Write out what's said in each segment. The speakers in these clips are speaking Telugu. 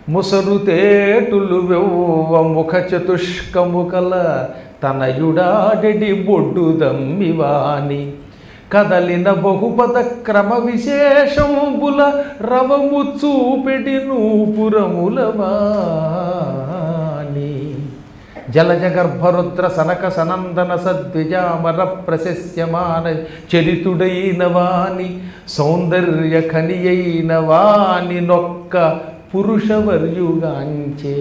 ముసరు తేటులు వెవ్వ ముఖ చతుష్కము కల తనయుడాడెడి బొడ్డు దమ్మివాని కదలిన బహుపద క్రమ విశేషంబుల రవము చూపెడి నూపురములవాని జలజ గర్భరుద్ర సనక సనందన సద్విజామర ప్రశస్యమాన చరితుడైన వాని సౌందర్య ఖనియైన వాని నొక్క పురుషవర్యుగాంచే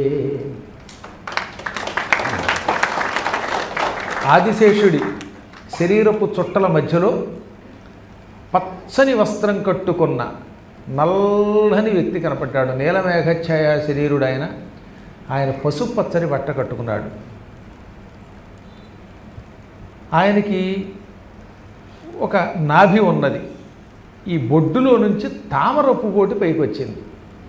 ఆదిశేషుడి శరీరపు చుట్టల మధ్యలో పచ్చని వస్త్రం కట్టుకున్న నల్లని వ్యక్తి కనపడ్డాడు నీలమేఘఛాయ శరీరుడు ఆయన ఆయన పసుపు పచ్చని బట్ట కట్టుకున్నాడు ఆయనకి ఒక నాభి ఉన్నది ఈ బొడ్డులో నుంచి తామర పువ్వుటి పైకి వచ్చింది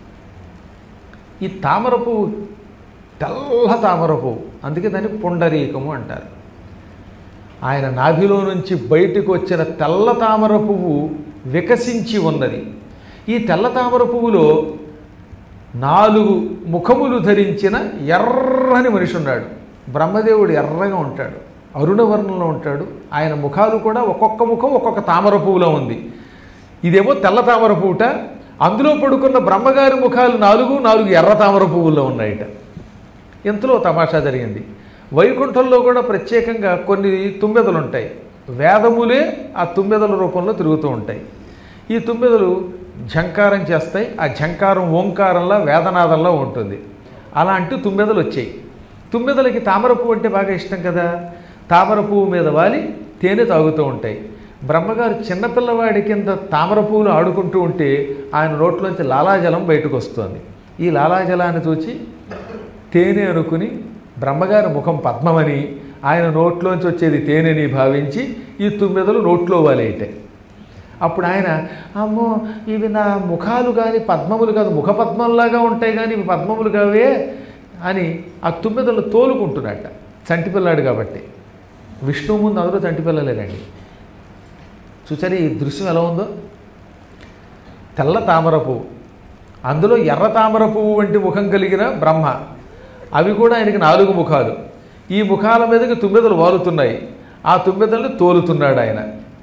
ఈ తామర పువ్వు తెల్ల తామర పువ్వు అందుకే దాన్ని పుండరీకము అంటారు ఆయన నాభిలో నుంచి బయటకు వచ్చిన తెల్ల తామర పువ్వు వికసించి ఉన్నది ఈ తెల్ల తామర పువ్వులో నాలుగు ముఖములు ధరించిన ఎర్రని మనిషి ఉన్నాడు బ్రహ్మదేవుడు ఎర్రగా ఉంటాడు అరుణవర్ణంలో ఉంటాడు ఆయన ముఖాలు కూడా ఒక్కొక్క ముఖం ఒక్కొక్క తామర పువ్వులో ఉంది ఇదేమో తెల్ల తామర పువ్వుట అందులో పడుకున్న బ్రహ్మగారి ముఖాలు నాలుగు నాలుగు ఎర్ర తామర పువ్వుల్లో ఉన్నాయట ఇంతలో తమాషా జరిగింది వైకుంఠంలో కూడా ప్రత్యేకంగా కొన్ని తుమ్మెదలు ఉంటాయి వేదములే ఆ తుమ్మెదల రూపంలో తిరుగుతూ ఉంటాయి ఈ తుమ్మెదలు ఝంకారం చేస్తాయి ఆ ఝంకారం ఓంకారంలా వేదనాదంలో ఉంటుంది అలాంటి తుమ్మెదలు వచ్చాయి తుమ్మెదలకి తామర పువ్వు అంటే బాగా ఇష్టం కదా తామర పువ్వు మీద వాలి తేనె తాగుతూ ఉంటాయి బ్రహ్మగారు చిన్నపిల్లవాడి కింద తామర పువ్వులు ఆడుకుంటూ ఉంటే ఆయన నోట్లోంచి లాలాజలం బయటకు వస్తుంది ఈ లాలాజలాన్ని చూచి తేనె అనుకుని బ్రహ్మగారి ముఖం పద్మమని ఆయన నోట్లోంచి వచ్చేది తేనెని భావించి ఈ తుమ్మెదలు నోట్లో వాలేయటాయి అప్పుడు ఆయన అమ్మో ఇవి నా ముఖాలు కానీ పద్మములు కాదు ముఖ పద్మంలాగా ఉంటాయి కానీ ఇవి పద్మములు కావే అని ఆ తుమ్మెదలు తోలుకుంటున్నట్ట చంటిపిల్లాడు కాబట్టి విష్ణువు ముందు అందరూ చంటిపిల్లలేదండి చూసారు ఈ దృశ్యం ఎలా ఉందో తెల్ల తామర పువ్వు అందులో ఎర్ర తామర పువ్వు వంటి ముఖం కలిగిన బ్రహ్మ అవి కూడా ఆయనకి నాలుగు ముఖాలు ఈ ముఖాల మీదకి తుమ్మెదలు వాలుతున్నాయి ఆ తుమ్మెదల్ని తోలుతున్నాడు ఆయన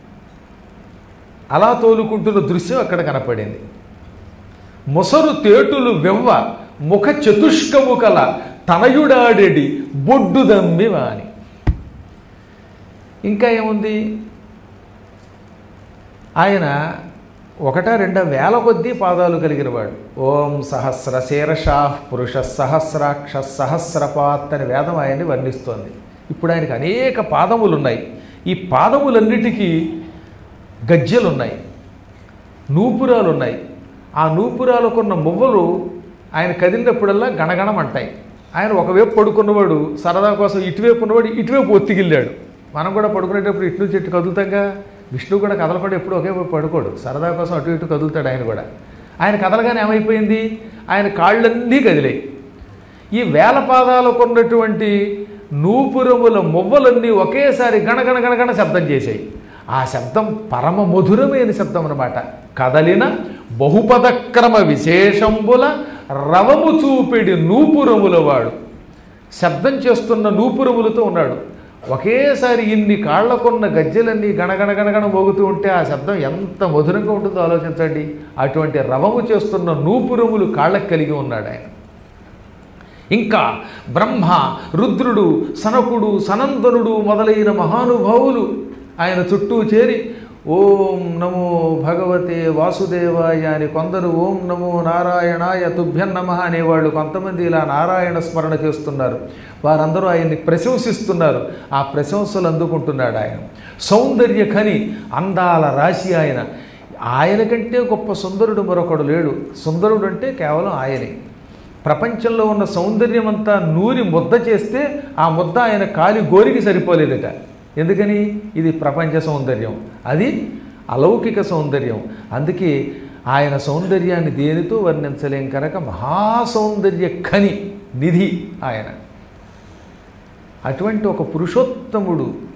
అలా తోలుకుంటున్న దృశ్యం అక్కడ కనపడింది మొసరు తేటులు వెవ్వ ముఖ చతుష్కము కల తనయుడాడెడి బొడ్డు దమ్మి వాని ఇంకా ఏముంది ఆయన ఒకట రెండ వేల కొద్దీ పాదాలు కలిగినవాడు ఓం సహస్ర శీర్షా పురుష సహస్రాక్ష సహస్రపాత్ అని వేదం ఆయన్ని వర్ణిస్తోంది ఇప్పుడు ఆయనకి అనేక పాదములు ఉన్నాయి ఈ పాదములన్నిటికీ గజ్జెలు ఉన్నాయి నూపురాలు ఉన్నాయి ఆ నూపురాలకున్న మువ్వలు ఆయన కదిలినప్పుడల్లా గణగణమంటాయి ఆయన ఒకవైపు పడుకున్నవాడు సరదా కోసం ఇటువైపు ఉన్నవాడు ఇటువైపు ఒత్తిగిల్లాడు మనం కూడా పడుకునేటప్పుడు ఇటు నుంచి ఇటు కదులుతాంగా విష్ణువు కూడా కదలకుండా ఎప్పుడు ఒకే వైపు పడుకోడు సరదా కోసం అటు ఇటు కదులుతాడు ఆయన కూడా ఆయన కదలగానే ఏమైపోయింది ఆయన కాళ్ళన్నీ కదిలాయి ఈ వేల పాదాలకు ఉన్నటువంటి నూపురముల మువ్వలన్నీ ఒకేసారి గణగణ గణగణ శబ్దం చేశాయి ఆ శబ్దం పరమ మధురమైన శబ్దం అన్నమాట కదలిన బహుపదక్రమ విశేషంబుల రవము చూపిడి నూపురముల వాడు శబ్దం చేస్తున్న నూపురములతో ఉన్నాడు ఒకేసారి ఇన్ని కాళ్లకున్న గజ్జెలన్నీ గణగణ గణగణ మోగుతూ ఉంటే ఆ శబ్దం ఎంత మధురంగా ఉంటుందో ఆలోచించండి అటువంటి రవము చేస్తున్న నూపురములు కాళ్ళకు కలిగి ఉన్నాడు ఆయన ఇంకా బ్రహ్మ రుద్రుడు సనకుడు సనందనుడు మొదలైన మహానుభావులు ఆయన చుట్టూ చేరి ఓం నమో భగవతే వాసుదేవాయ అని కొందరు ఓం నమో నారాయణాయ తుభ్యం నమ అనేవాళ్ళు కొంతమంది ఇలా నారాయణ స్మరణ చేస్తున్నారు వారందరూ ఆయన్ని ప్రశంసిస్తున్నారు ఆ ప్రశంసలు అందుకుంటున్నాడు ఆయన సౌందర్య ఖని అందాల రాశి ఆయన ఆయన కంటే గొప్ప సుందరుడు మరొకడు లేడు సుందరుడు అంటే కేవలం ఆయనే ప్రపంచంలో ఉన్న సౌందర్యం అంతా నూరి ముద్ద చేస్తే ఆ ముద్ద ఆయన కాలి గోరికి సరిపోలేదట ఎందుకని ఇది ప్రపంచ సౌందర్యం అది అలౌకిక సౌందర్యం అందుకే ఆయన సౌందర్యాన్ని దేనితో వర్ణించలేం కనుక మహాసౌందర్య ఖని నిధి ఆయన అటువంటి ఒక పురుషోత్తముడు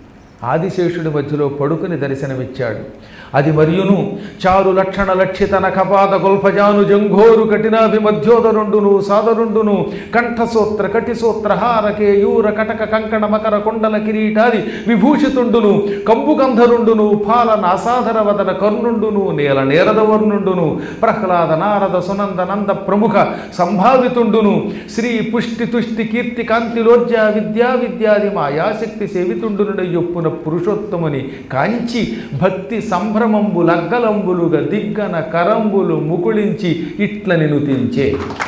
ఆదిశేషుడి మధ్యలో పడుకుని దర్శనమిచ్చాడు అది మరియును చారు లక్షణ లక్షిత నఖపాద గొల్ఫజాను జంఘోరు కఠినాభి మధ్యోదరుండును సాదరుండును కంఠసూత్ర కటిసూత్ర హార కేయూర కటక కంకణ మకర కొండల కిరీటాది విభూషితుండును కంబుగంధరుండును పాల నాసాధర వదన కర్ణుండును నేల నేరదవర్ణుండును ప్రహ్లాద నారద సునంద నంద ప్రముఖ సంభావితుండును శ్రీ పుష్టి తుష్టి కీర్తి కాంతిలోర్జ విద్యా విద్యాది మాయాశక్తి సేవితుండునుడ యొప్పున పురుషోత్తముని కాంచి భక్తి సంభ్రమంబులు అగ్గలంబులుగా దిగ్గన కరంబులు ముకుళించి ఇట్ల నినుతించే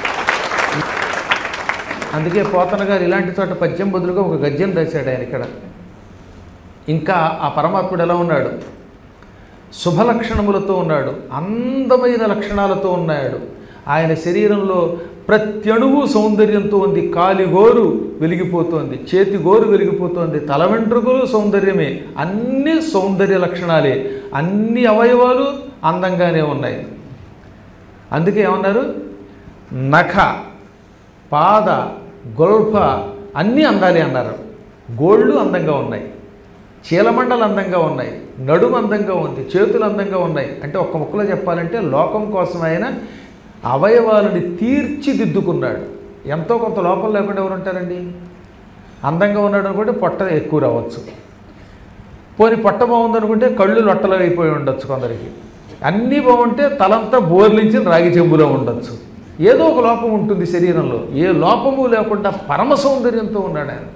అందుకే పోతన గారు ఇలాంటి చోట పద్యం బదులుగా ఒక గద్యం రాశాడు ఆయన ఇక్కడ ఇంకా ఆ పరమాత్ముడు ఎలా ఉన్నాడు శుభ లక్షణములతో ఉన్నాడు అందమైన లక్షణాలతో ఉన్నాడు ఆయన శరీరంలో ప్రతి అణువు సౌందర్యంతో ఉంది కాలిగోరు వెలిగిపోతోంది చేతి గోరు వెలిగిపోతోంది తల వెంట్రుకలు సౌందర్యమే అన్ని సౌందర్య లక్షణాలే అన్ని అవయవాలు అందంగానే ఉన్నాయి అందుకే ఏమన్నారు నఖ పాద గొల్ఫ అన్నీ అందాలి అన్నారు గోళ్ళు అందంగా ఉన్నాయి చీలమండలు అందంగా ఉన్నాయి నడుము అందంగా ఉంది చేతులు అందంగా ఉన్నాయి అంటే ఒక్క ముక్కలో చెప్పాలంటే లోకం కోసం ఆయన అవయవాలని తీర్చిదిద్దుకున్నాడు ఎంతో కొంత లోపం లేకుండా ఎవరు ఉంటారండి అందంగా ఉన్నాడు అనుకుంటే పొట్ట ఎక్కువ రావచ్చు పోని పొట్ట బాగుందనుకుంటే కళ్ళు లొట్టలు అయిపోయి ఉండొచ్చు కొందరికి అన్నీ బాగుంటే తలంతా బోర్లించి రాగి చెంబులో ఉండొచ్చు ఏదో ఒక లోపం ఉంటుంది శరీరంలో ఏ లోపము లేకుండా పరమ సౌందర్యంతో ఉన్నాడు ఆయన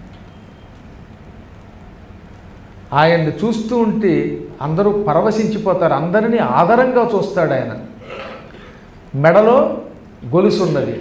ఆయన్ని చూస్తూ ఉంటే అందరూ పరవశించిపోతారు అందరినీ ఆదరంగా చూస్తాడు ఆయన మెడలో గొలుసున్నది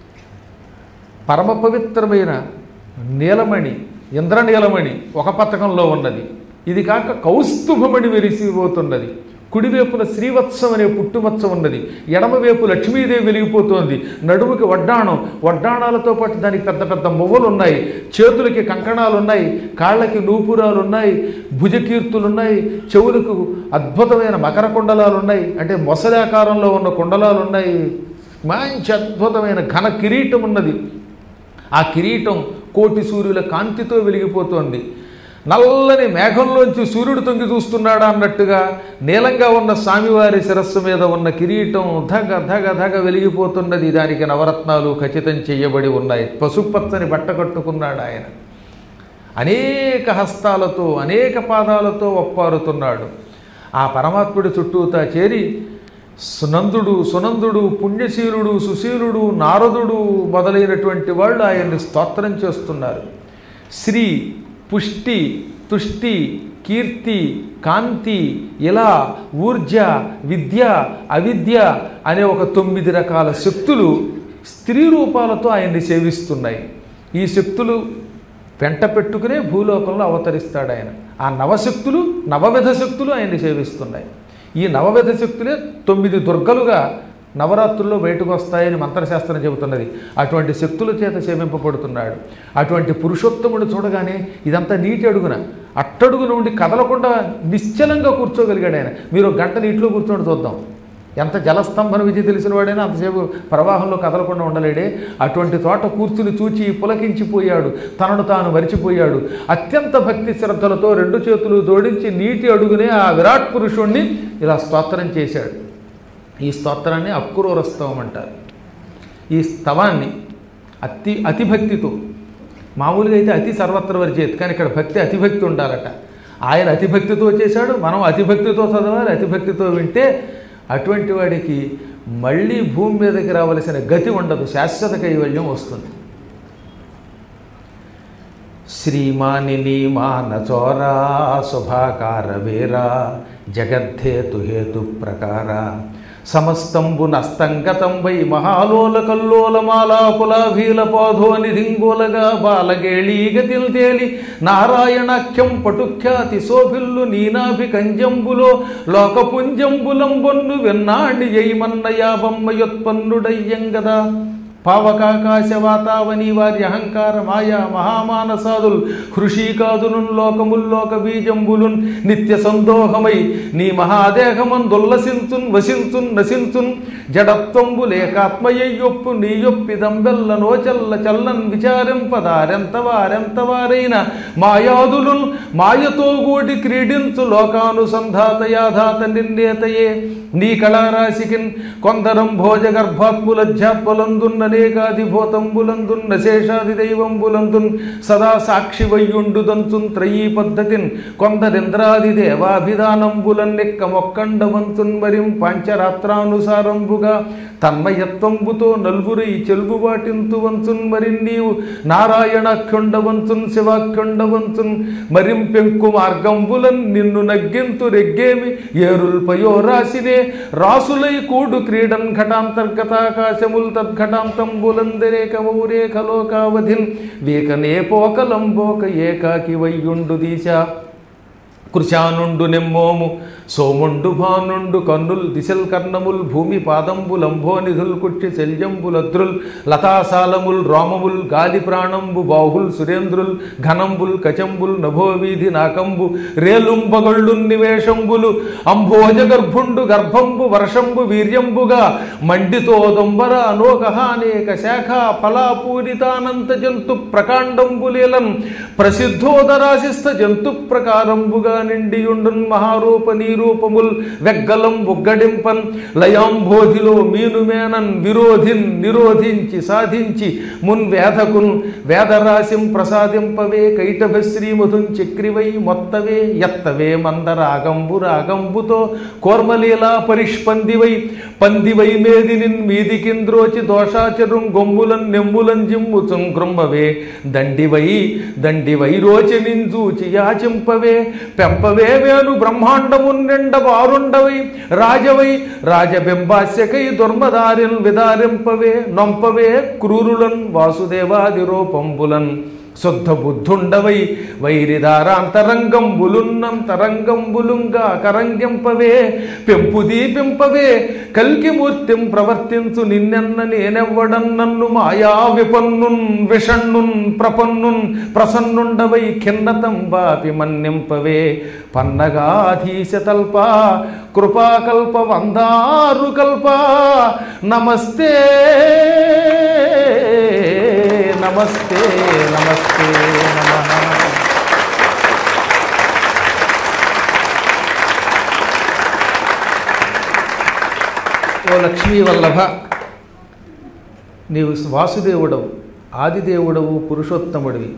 పరమ పవిత్రమైన నీలమణి ఇంద్రనీలమణి ఒక పథకంలో ఉన్నది ఇది కాక కౌస్తుభమణి వెలిసిపోతున్నది కుడివైపున శ్రీవత్సం అనే పుట్టుమచ్చ ఉన్నది ఎడమవైపు లక్ష్మీదేవి వెలిగిపోతోంది నడుముకి వడ్డాణం వడ్డాణాలతో పాటు దానికి పెద్ద పెద్ద మువ్వలు ఉన్నాయి చేతులకి కంకణాలు ఉన్నాయి కాళ్ళకి నూపురాలు ఉన్నాయి భుజకీర్తులు ఉన్నాయి చెవులకు అద్భుతమైన మకర కుండలాలు ఉన్నాయి అంటే మొసలాకారంలో ఉన్న కుండలాలు ఉన్నాయి మంచి అద్భుతమైన ఘన కిరీటం ఉన్నది ఆ కిరీటం కోటి సూర్యుల కాంతితో వెలిగిపోతోంది నల్లని మేఘంలోంచి సూర్యుడు తొంగి చూస్తున్నాడా అన్నట్టుగా నీలంగా ఉన్న స్వామివారి శిరస్సు మీద ఉన్న కిరీటం ధగ ధగ ధగ వెలిగిపోతున్నది దానికి నవరత్నాలు ఖచ్చితం చేయబడి ఉన్నాయి పసుపచ్చని బట్ట కట్టుకున్నాడు ఆయన అనేక హస్తాలతో అనేక పాదాలతో ఒప్పారుతున్నాడు ఆ పరమాత్ముడి చుట్టూతా చేరి సునందుడు సునందుడు పుణ్యశీలుడు సుశీలుడు నారదుడు మొదలైనటువంటి వాళ్ళు ఆయన్ని స్తోత్రం చేస్తున్నారు శ్రీ పుష్టి తుష్టి కీర్తి కాంతి ఇలా ఊర్జ విద్య అవిద్య అనే ఒక తొమ్మిది రకాల శక్తులు స్త్రీ రూపాలతో ఆయన్ని సేవిస్తున్నాయి ఈ శక్తులు వెంట పెట్టుకునే భూలోకంలో అవతరిస్తాడు ఆయన ఆ నవశక్తులు నవవిధ శక్తులు ఆయన్ని సేవిస్తున్నాయి ఈ నవవిధ శక్తులే తొమ్మిది దుర్గలుగా నవరాత్రుల్లో బయటకు వస్తాయని మంత్రశాస్త్రం చెబుతున్నది అటువంటి శక్తుల చేత సేవింపబడుతున్నాడు అటువంటి పురుషోత్తముడు చూడగానే ఇదంతా నీటి అడుగున అట్టడుగు నుండి కదలకుండా నిశ్చలంగా కూర్చోగలిగాడు ఆయన మీరు ఒక గంట నీటిలో కూర్చోండి చూద్దాం ఎంత జలస్తంభన విద్య తెలిసిన వాడైనా అంతసేపు ప్రవాహంలో కదలకుండా ఉండలేడే అటువంటి చోట కూర్చుని చూచి పులకించిపోయాడు తనను తాను మరిచిపోయాడు అత్యంత భక్తి శ్రద్ధలతో రెండు చేతులు జోడించి నీటి అడుగునే ఆ విరాట్ పురుషుణ్ణి ఇలా స్తోత్రం చేశాడు ఈ స్తోత్రాన్ని అక్కురూర స్తవం అంటారు ఈ స్తవాన్ని అతి అతిభక్తితో మామూలుగా అయితే అతి సర్వత్ర వర్జేత్ కానీ ఇక్కడ భక్తి అతిభక్తి ఉండాలట ఆయన అతిభక్తితో చేశాడు మనం అతిభక్తితో చదవాలి అతిభక్తితో వింటే అటువంటి వాడికి మళ్ళీ భూమి మీదకి రావలసిన గతి ఉండదు శాశ్వత కైవల్యం వస్తుంది శ్రీమానిని మానచోరా శుభాకార వీరా జగద్ధేతు హేతు ప్రకార సమస్తంబు నస్తంగతం వై మహాలోల కల్లోలమాలాకులాభీల పాధోని రింగోలగా బాలగేళీగతిల్ తేలి నారాయణాఖ్యం పటుఖ్యాతి శోభిల్లు నీనాభి కంజంబులో లోకపుంజంబులంబొన్ను వెన్నాణి యైమన్న యాబమ్మ యొత్పన్నుడయ్యంగదా పావకాకాశ వాతావని వారి అహంకార మాయా మహామానసాదుల్ హృషీకాదులు లోకముల్లోక బీజంబులున్ నిత్య సందోహమై నీ మహాదేహమందుల్లసించున్ వసించున్ నశించున్ జడత్వంబు లేకాత్మయ్యొప్పు నీయొప్పిదంబెల్ల నోచల్ల చల్లన్ విచారింపదారెంతవారెంతవారైన మాయాదులున్ మాయతో కూడి క్రీడించు లోకానుసంధాత యాధాత నిర్ణేతయే నీ కళారాశికిన్ కొందరం భోజ గర్భాత్ములధ్యాత్మలందున్ అనేకాదిభూతంబులందున్ నశేషాది దైవంబులందున్ సదా సాక్షి వయ్యుండు దంచున్ త్రయీ పద్ధతిన్ కొందరింద్రాది దేవాభిధానంబులన్నెక్క మొక్కండవంతున్ మరిం పంచరాత్రానుసారంబుగా తన్మయత్వంబుతో నలుగురై చెల్బు వాటింతు వంచున్ మరి నీవు నారాయణాఖ్యుండవంచున్ శివాఖ్యుండవంచున్ మరిం పెంకు మార్గంబులన్ నిన్ను నగ్గింతు రెగ్గేమి ఏరుల్ పయోరాశినే రాసులై కూడు క్రీడన్ ఘటాంతర్గతాకాశముల్ తద్ఘటాంతంబులందరేకమౌరేఖలోకావధిన్ వీకనే పోకలంబోక ఏకాకి వయ్యుండు దీశా కృశానుండు నెమ్మోము సోముండు భానుండు కన్నుల్ దిశల్ కర్ణముల్ భూమి పాదంబులంభో నిధుల్ కుట్టి శల్యంబులద్రుల్ లతాసాలముల్ రోమముల్ గాలి ప్రాణంబు బాహుల్ సురేంద్రుల్ ఘనంబుల్ కచంబుల్ నభోవీధి నాకంబు రేలుంబగళ్ళు నివేశంబులు అంభోజ గర్భుండు గర్భంబు వర్షంబు వీర్యంబుగా మండితో దొంబర అనోకహానేక శాఖ ఫలాపూరితానంత జంతు ప్రకాండంబులేలం ప్రసిద్ధోదరాశిస్థ జంతు ప్రకారంబుగా నిండియుండున్ మహారూప నీరూపముల్ వెగ్గలం బుగ్గడింపన్ లయాంబోధిలో మీనుమేనన్ విరోధిన్ నిరోధించి సాధించి మున్ వేదకున్ వేదరాశిం ప్రసాదింపవే కైటభ శ్రీమధున్ చక్రివై మొత్తవే ఎత్తవే మందరాగంబు రాగంబుతో కోర్మలీలా పరిష్పందివై పందివై మేదినిన్ మీదికింద్రోచి దోషాచరుం గొంబులన్ నెమ్ములన్ జిమ్ముచుం గృంభవే దండివై దండివై రోచనించూచి యాచింపవే పెంపవే వేణు బ్రహ్మాండమున్ నిండ వారుండవై రాజవై రాజబింబాస్యకై దుర్మదారిన్ విదారింపవే నొంపవే క్రూరులన్ వాసుదేవాది రూపంబులన్ శుద్ధ బుద్ధుండవై వైరిదారాంతరంగంబులున్నంతరంగంబులుంగా కరంగింపవే పెంపు దీపింపవే కల్కిమూర్తిం ప్రవర్తించు నిన్నెన్న నేనెవ్వడం నన్ను మాయా విపన్నున్ విషణ్ణున్ ప్రపన్నున్ ప్రసన్నుండవై ఖిన్నతం బాపి మన్నింపవే పన్నగాధీశతల్ప కృపాకల్ప వందారు కల్ప నమస్తే నమస్తే నమస్తే నమ ఓ లక్ష్మీ వల్లభ నీవు వాసుదేవుడవు ఆదిదేవుడవు పురుషోత్తముడివి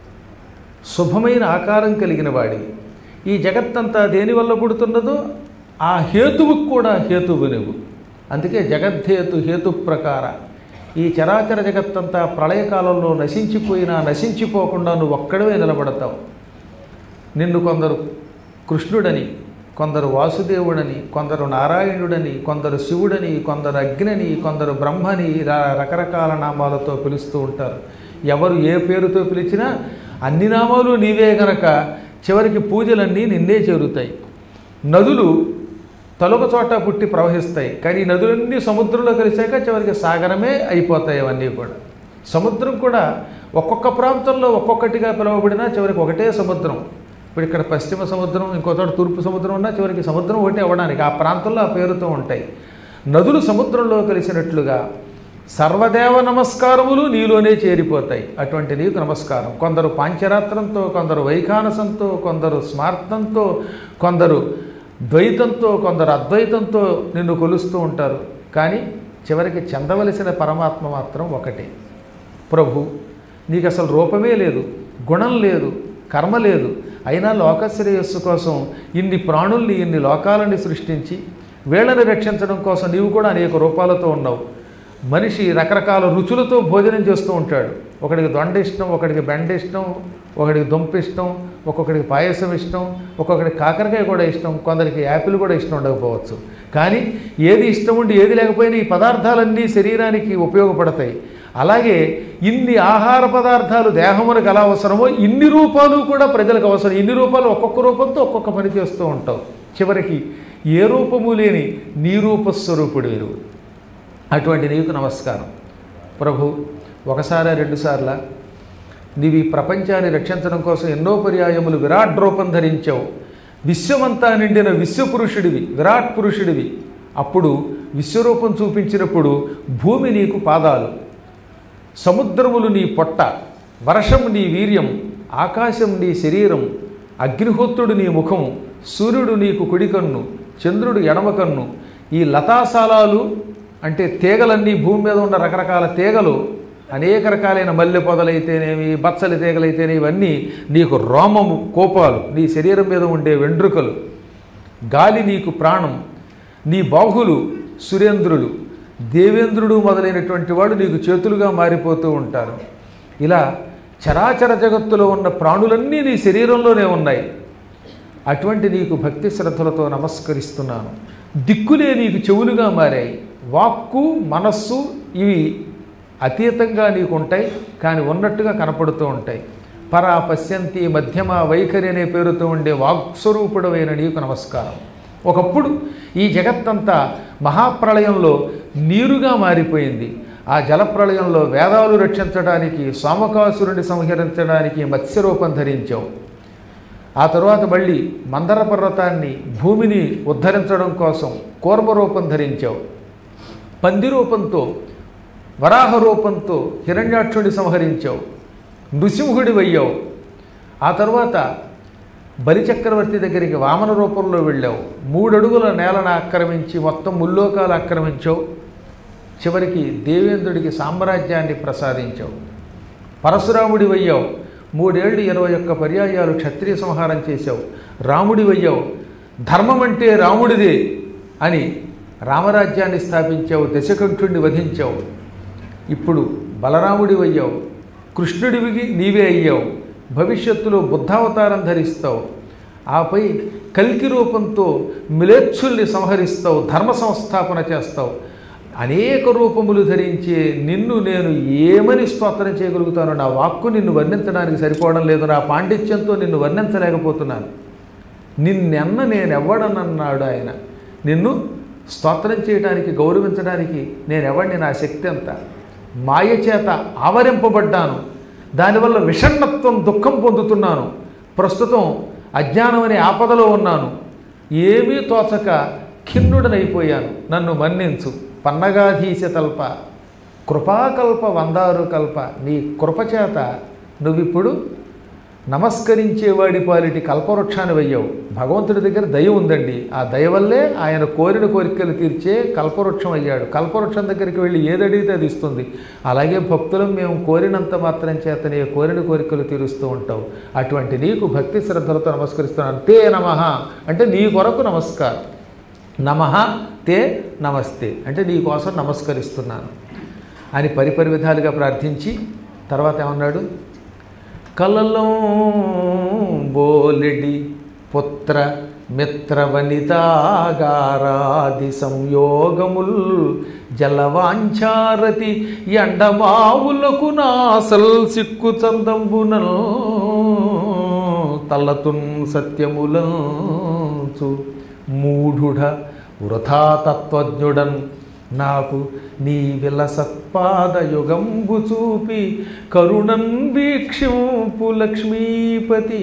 శుభమైన ఆకారం కలిగిన వాడివి ఈ జగత్తంతా దేనివల్ల పుడుతున్నదో ఆ హేతువుకు కూడా హేతువు నువ్వు అందుకే జగద్ధేతు హేతు ప్రకార ఈ చరాచర జగత్తంతా ప్రళయకాలంలో నశించిపోయినా నశించిపోకుండా నువ్వు ఒక్కడవే నిలబడతావు నిన్ను కొందరు కృష్ణుడని కొందరు వాసుదేవుడని కొందరు నారాయణుడని కొందరు శివుడని కొందరు అగ్నిని కొందరు బ్రహ్మని ర- రకరకాల నామాలతో పిలుస్తూ ఉంటారు ఎవరు ఏ పేరుతో పిలిచినా అన్ని నామాలు నీవే గనక చివరికి పూజలన్నీ నిన్నే చేరుతాయి నదులు తలొక చోట పుట్టి ప్రవహిస్తాయి కానీ ఈ నదులన్నీ సముద్రంలో కలిసాక చివరికి సాగరమే అయిపోతాయి అవన్నీ కూడా సముద్రం కూడా ఒక్కొక్క ప్రాంతంలో ఒక్కొక్కటిగా పిలువబడినా చివరికి ఒకటే సముద్రం ఇప్పుడు ఇక్కడ పశ్చిమ సముద్రం ఇంకో చోట తూర్పు సముద్రం ఉన్నా చివరికి సముద్రం ఒకటే అవ్వడానికి ఆ ప్రాంతంలో ఆ పేరుతో ఉంటాయి నదులు సముద్రంలో కలిసినట్లుగా సర్వదేవ నమస్కారములు నీలోనే చేరిపోతాయి అటువంటి నీకు నమస్కారం కొందరు పాంచరాత్రంతో కొందరు వైఖానసంతో కొందరు స్మార్థంతో కొందరు ద్వైతంతో కొందరు అద్వైతంతో నిన్ను కొలుస్తూ ఉంటారు కానీ చివరికి చెందవలసిన పరమాత్మ మాత్రం ఒకటే ప్రభు నీకు అసలు రూపమే లేదు గుణం లేదు కర్మ లేదు అయినా లోక శ్రేయస్సు కోసం ఇన్ని ప్రాణుల్ని ఇన్ని లోకాలని సృష్టించి వీళ్ళని రక్షించడం కోసం నీవు కూడా అనేక రూపాలతో ఉన్నావు మనిషి రకరకాల రుచులతో భోజనం చేస్తూ ఉంటాడు ఒకడికి దొండ ఇష్టం ఒకడికి బెండ ఇష్టం ఒకడికి దుంప ఇష్టం ఒక్కొక్కడికి పాయసం ఇష్టం ఒక్కొక్కడికి కాకరకాయ కూడా ఇష్టం కొందరికి యాపిల్ కూడా ఇష్టం ఉండకపోవచ్చు కానీ ఏది ఇష్టం ఉండి ఏది లేకపోయినా ఈ పదార్థాలన్నీ శరీరానికి ఉపయోగపడతాయి అలాగే ఇన్ని ఆహార పదార్థాలు దేహమునకు ఎలా అవసరమో ఇన్ని రూపాలు కూడా ప్రజలకు అవసరం ఇన్ని రూపాలు ఒక్కొక్క రూపంతో ఒక్కొక్క పని చేస్తూ ఉంటావు చివరికి ఏ రూపము లేని నీ రూపస్వరూపుడు వీరు అటువంటి నీకు నమస్కారం ప్రభు ఒకసారి రెండుసార్లా నీవు ఈ ప్రపంచాన్ని రక్షించడం కోసం ఎన్నో పర్యాయములు విరాట్ రూపం ధరించావు విశ్వమంతా నిండిన విశ్వపురుషుడివి విరాట్ పురుషుడివి అప్పుడు విశ్వరూపం చూపించినప్పుడు భూమి నీకు పాదాలు సముద్రములు నీ పొట్ట వర్షం నీ వీర్యం ఆకాశం నీ శరీరం అగ్నిహోత్రుడు నీ ముఖం సూర్యుడు నీకు కుడి కన్ను చంద్రుడు ఎడమ కన్ను ఈ లతాశాలాలు అంటే తీగలన్నీ భూమి మీద ఉన్న రకరకాల తీగలు అనేక రకాలైన మల్లె పొదలైతేనేమి బచ్చలి తీగలైతేనే ఇవన్నీ నీకు రోమము కోపాలు నీ శరీరం మీద ఉండే వెండ్రుకలు గాలి నీకు ప్రాణం నీ బాహులు సురేంద్రులు దేవేంద్రుడు మొదలైనటువంటి వాడు నీకు చేతులుగా మారిపోతూ ఉంటారు ఇలా చరాచర జగత్తులో ఉన్న ప్రాణులన్నీ నీ శరీరంలోనే ఉన్నాయి అటువంటి నీకు భక్తి శ్రద్ధలతో నమస్కరిస్తున్నాను దిక్కులే నీకు చెవులుగా మారాయి వాక్కు మనస్సు ఇవి అతీతంగా నీకు ఉంటాయి కానీ ఉన్నట్టుగా కనపడుతూ ఉంటాయి పరా పశ్యంతి మధ్యమ వైఖరి అనే పేరుతో ఉండే వాక్స్వరూపుడమైన నీకు నమస్కారం ఒకప్పుడు ఈ జగత్తంతా మహాప్రళయంలో నీరుగా మారిపోయింది ఆ జలప్రళయంలో వేదాలు రక్షించడానికి సోమకాసురుని సంహరించడానికి మత్స్యరూపం ధరించావు ఆ తరువాత మళ్ళీ మందర పర్వతాన్ని భూమిని ఉద్ధరించడం కోసం కూర్మ రూపం ధరించావు పంది రూపంతో వరాహ రూపంతో హిరణ్యాక్షుడి సంహరించావు నృసింహుడి వయ్యావు ఆ తరువాత బలిచక్రవర్తి దగ్గరికి వామన రూపంలో వెళ్ళావు మూడడుగుల నేలను ఆక్రమించి మొత్తం ముల్లోకాలు ఆక్రమించావు చివరికి దేవేంద్రుడికి సామ్రాజ్యాన్ని ప్రసాదించావు పరశురాముడి వయ్యావు మూడేళ్లు ఇరవై ఒక్క పర్యాయాలు క్షత్రియ సంహారం చేశావు రాముడి వయ్యావు ధర్మం అంటే రాముడిదే అని రామరాజ్యాన్ని స్థాపించావు దశకంఠుడిని వధించావు ఇప్పుడు బలరాముడి అయ్యావు కృష్ణుడివికి నీవే అయ్యావు భవిష్యత్తులో బుద్ధావతారం ధరిస్తావు ఆపై కల్కి రూపంతో మిలేచ్చుల్ని సంహరిస్తావు ధర్మ సంస్థాపన చేస్తావు అనేక రూపములు ధరించే నిన్ను నేను ఏమని స్తోత్రం చేయగలుగుతాను నా వాక్కు నిన్ను వర్ణించడానికి సరిపోవడం లేదు నా పాండిత్యంతో నిన్ను వర్ణించలేకపోతున్నాను నిన్నెన్న నేను ఎవ్వడనన్నాడు ఆయన నిన్ను స్తోత్రం చేయడానికి గౌరవించడానికి నేను ఎవడిని నా శక్తి అంత మాయ చేత ఆవరింపబడ్డాను దానివల్ల విషణత్వం దుఃఖం పొందుతున్నాను ప్రస్తుతం అజ్ఞానం అనే ఆపదలో ఉన్నాను ఏమీ తోచక ఖిన్నుడనైపోయాను నన్ను మన్నించు పన్నగాధీశ తల్ప కృపాకల్ప వందారు కల్ప నీ కృపచేత నువ్విప్పుడు నమస్కరించేవాడి పాలిటి కల్పవృక్షాన్ని వెయ్యవు భగవంతుడి దగ్గర దయ ఉందండి ఆ దయ వల్లే ఆయన కోరిన కోరికలు తీర్చే కల్పవృక్షం అయ్యాడు కల్పవృక్షం దగ్గరికి వెళ్ళి ఏదడిగితే అది ఇస్తుంది అలాగే భక్తులం మేము కోరినంత మాత్రం చేతనే కోరిన కోరికలు తీరుస్తూ ఉంటావు అటువంటి నీకు భక్తి శ్రద్ధలతో నమస్కరిస్తున్నాను తే నమ అంటే నీ కొరకు నమస్కారం నమ తే నమస్తే అంటే నీ కోసం నమస్కరిస్తున్నాను అని పరిపరి విధాలుగా ప్రార్థించి తర్వాత ఏమన్నాడు కలలో బోలెడి పుత్ర మిత్ర వనితాగారాది సంయోగముల్ జలవాంఛారతి ఎండమావులకు నాసల్ సిక్కు చందంబునల్ తల్లతున్ సత్యములంచు మూఢుడ వృథా తత్వజ్ఞుడన్ నాకు నీ విలసత్పాద యుగంబు చూపి కరుణం వీక్షింపు లక్ష్మీపతి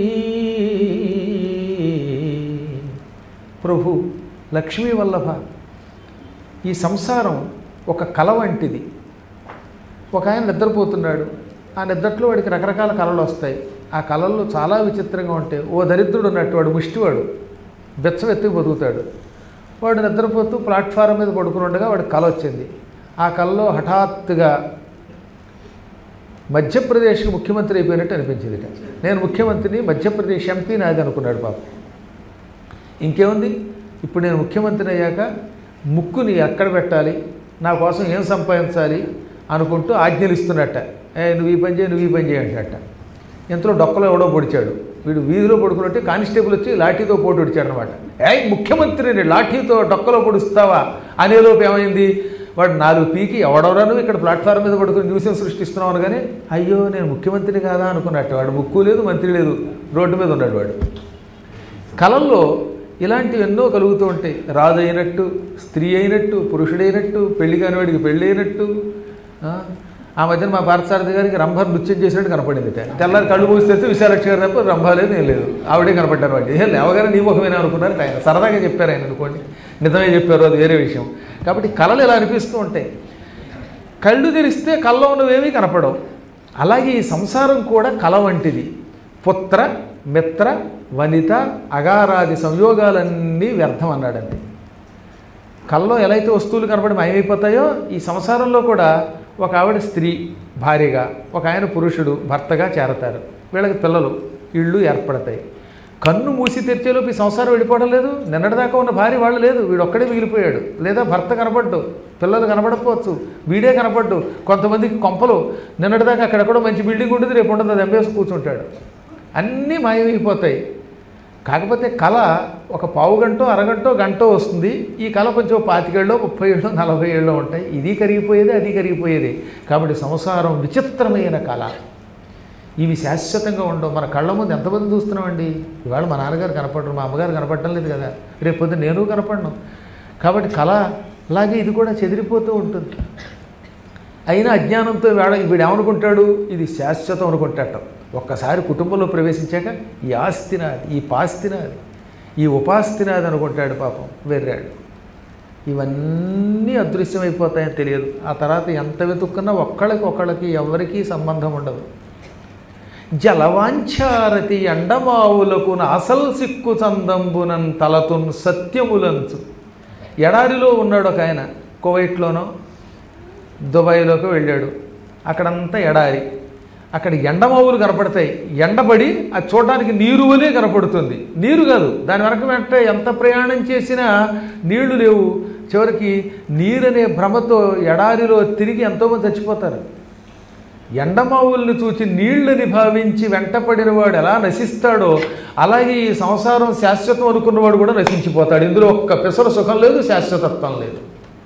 ప్రభు లక్ష్మీ వల్లభ ఈ సంసారం ఒక కల వంటిది ఒక ఆయన నిద్రపోతున్నాడు ఆ నిద్రలో వాడికి రకరకాల కళలు వస్తాయి ఆ కళల్లో చాలా విచిత్రంగా ఉంటాయి ఓ దరిద్రుడు ఉన్నట్టు వాడు ముష్టివాడు బెచ్చవెత్తుకు బతుకుతాడు వాడు నిద్రపోతూ ప్లాట్ఫారం మీద పడుకుని ఉండగా వాడికి కళ వచ్చింది ఆ కళలో హఠాత్తుగా మధ్యప్రదేశ్కి ముఖ్యమంత్రి అయిపోయినట్టు అనిపించింది నేను ముఖ్యమంత్రిని మధ్యప్రదేశ్ ఎంపీ నాది అనుకున్నాడు పాప ఇంకేముంది ఇప్పుడు నేను ముఖ్యమంత్రి అయ్యాక ముక్కుని ఎక్కడ పెట్టాలి నా కోసం ఏం సంపాదించాలి అనుకుంటూ ఆజ్ఞలు ఇస్తున్నట్ట ఏ నువ్వు ఈ పని చేయి నువ్వు ఈ పని చేయి అంటట ఇంతలో డొక్కలో ఎవడో పొడిచాడు వీడు వీధిలో పడుకున్నట్టు కానిస్టేబుల్ వచ్చి లాఠీతో పోటు పొడిచాడు అనమాట ఏ ముఖ్యమంత్రిని లాఠీతో డొక్కలో పొడుస్తావా అనేలోపు ఏమైంది వాడు నాలుగు పీకి ఎవడెవరను ఇక్కడ ప్లాట్ఫామ్ మీద పడుకుని న్యూసెన్స్ సృష్టిస్తున్నావు కానీ అయ్యో నేను ముఖ్యమంత్రి కాదా అనుకున్నట్టు వాడు ముక్కు లేదు మంత్రి లేదు రోడ్డు మీద ఉన్నాడు వాడు కళల్లో ఇలాంటివి ఎన్నో కలుగుతూ ఉంటాయి రాజు అయినట్టు స్త్రీ అయినట్టు పురుషుడైనట్టు పెళ్లి కానివాడికి పెళ్ళి అయినట్టు ఆ? ఆ మధ్యన మా పార్థసారథి గారికి రంభ నృత్యం చేసినట్టు కనపడింది తెల్లారి కళ్ళు మూసి తెస్తే విశాలక్షి గారు తప్ప రంభ లేదు ఏం లేదు ఆవిడే కనపడ్డారు వాళ్ళు ఏ లేవగానే నీ ముఖమేనా అనుకున్నారు ఆయన సరదాగా చెప్పారు ఆయన అనుకోండి నిజమే చెప్పారు అది వేరే విషయం కాబట్టి కళలు ఇలా అనిపిస్తూ ఉంటాయి కళ్ళు తెరిస్తే కళ్ళలో ఉన్నవేమీ కనపడవు అలాగే ఈ సంసారం కూడా కళ వంటిది పుత్ర మిత్ర వనిత అగారాది సంయోగాలన్నీ వ్యర్థం అన్నాడంతే కళ్ళలో ఎలా అయితే వస్తువులు కనబడి మాయమైపోతాయో ఈ సంసారంలో కూడా ఒక ఆవిడ స్త్రీ భార్యగా ఒక ఆయన పురుషుడు భర్తగా చేరతారు వీళ్ళకి పిల్లలు ఇళ్ళు ఏర్పడతాయి కన్ను మూసి తెరిచేలోపు ఈ సంసారం వెళ్ళిపోవడం లేదు నిన్నటిదాకా ఉన్న భార్య వాళ్ళు లేదు వీడు ఒక్కడే మిగిలిపోయాడు లేదా భర్త కనపడ్డు పిల్లలు కనపడకపోవచ్చు వీడే కనపడ్డు కొంతమందికి కొంపలు నిన్నటిదాకా అక్కడెక్కడో మంచి బిల్డింగ్ ఉంటుంది రేపు ఉండదు అది ఎంబేసి కూర్చుంటాడు అన్నీ మాయమైపోతాయి కాకపోతే కళ ఒక పావు గంటో అరగంటో గంటో వస్తుంది ఈ కళ కొంచెం పాతికేళ్ళలో ముప్పై ఏళ్ళు నలభై ఏళ్ళు ఉంటాయి ఇది కరిగిపోయేది అది కరిగిపోయేది కాబట్టి సంసారం విచిత్రమైన కళ ఇవి శాశ్వతంగా ఉండవు మన కళ్ళ ముందు ఎంతమంది చూస్తున్నామండి ఇవాళ మా నాన్నగారు కనపడరు మా అమ్మగారు కనపడటం లేదు కదా రేపు పొద్దున్న నేను కనపడను కాబట్టి కళ అలాగే ఇది కూడా చెదిరిపోతూ ఉంటుంది అయినా అజ్ఞానంతో వేడ వీడు ఏమనుకుంటాడు ఇది శాశ్వతం అనుకుంటాట ఒక్కసారి కుటుంబంలో ప్రవేశించాక ఈ ఆస్తి నాది ఈ పాస్తి నాది ఈ ఉపాస్తి నాది అనుకుంటాడు పాపం వెర్రాడు ఇవన్నీ అదృశ్యమైపోతాయని తెలియదు ఆ తర్వాత ఎంత వెతుక్కున్నా ఒక్కళ్ళకి ఒక్కళ్ళకి ఎవరికీ సంబంధం ఉండదు జలవాంఛారతి ఎండమావులకు అసలు సిక్కు చందంబునన్ తలతున్ సత్యములంచు ఎడారిలో ఉన్నాడు ఒక ఆయన కువైట్లోనో దుబాయ్లోకి వెళ్ళాడు అక్కడంతా ఎడారి అక్కడ ఎండమావులు కనపడతాయి ఎండబడి అది చూడడానికి నీరు అనే కనపడుతుంది నీరు కాదు దాని వెనక వెంట ఎంత ప్రయాణం చేసినా నీళ్లు లేవు చివరికి నీరనే భ్రమతో ఎడారిలో తిరిగి ఎంతోమంది చచ్చిపోతారు ఎండమావుల్ని చూచి నీళ్ళని భావించి వెంటపడిన వాడు ఎలా నశిస్తాడో అలాగే ఈ సంసారం శాశ్వతం అనుకున్నవాడు కూడా నశించిపోతాడు ఇందులో ఒక్క పెసర సుఖం లేదు శాశ్వతత్వం లేదు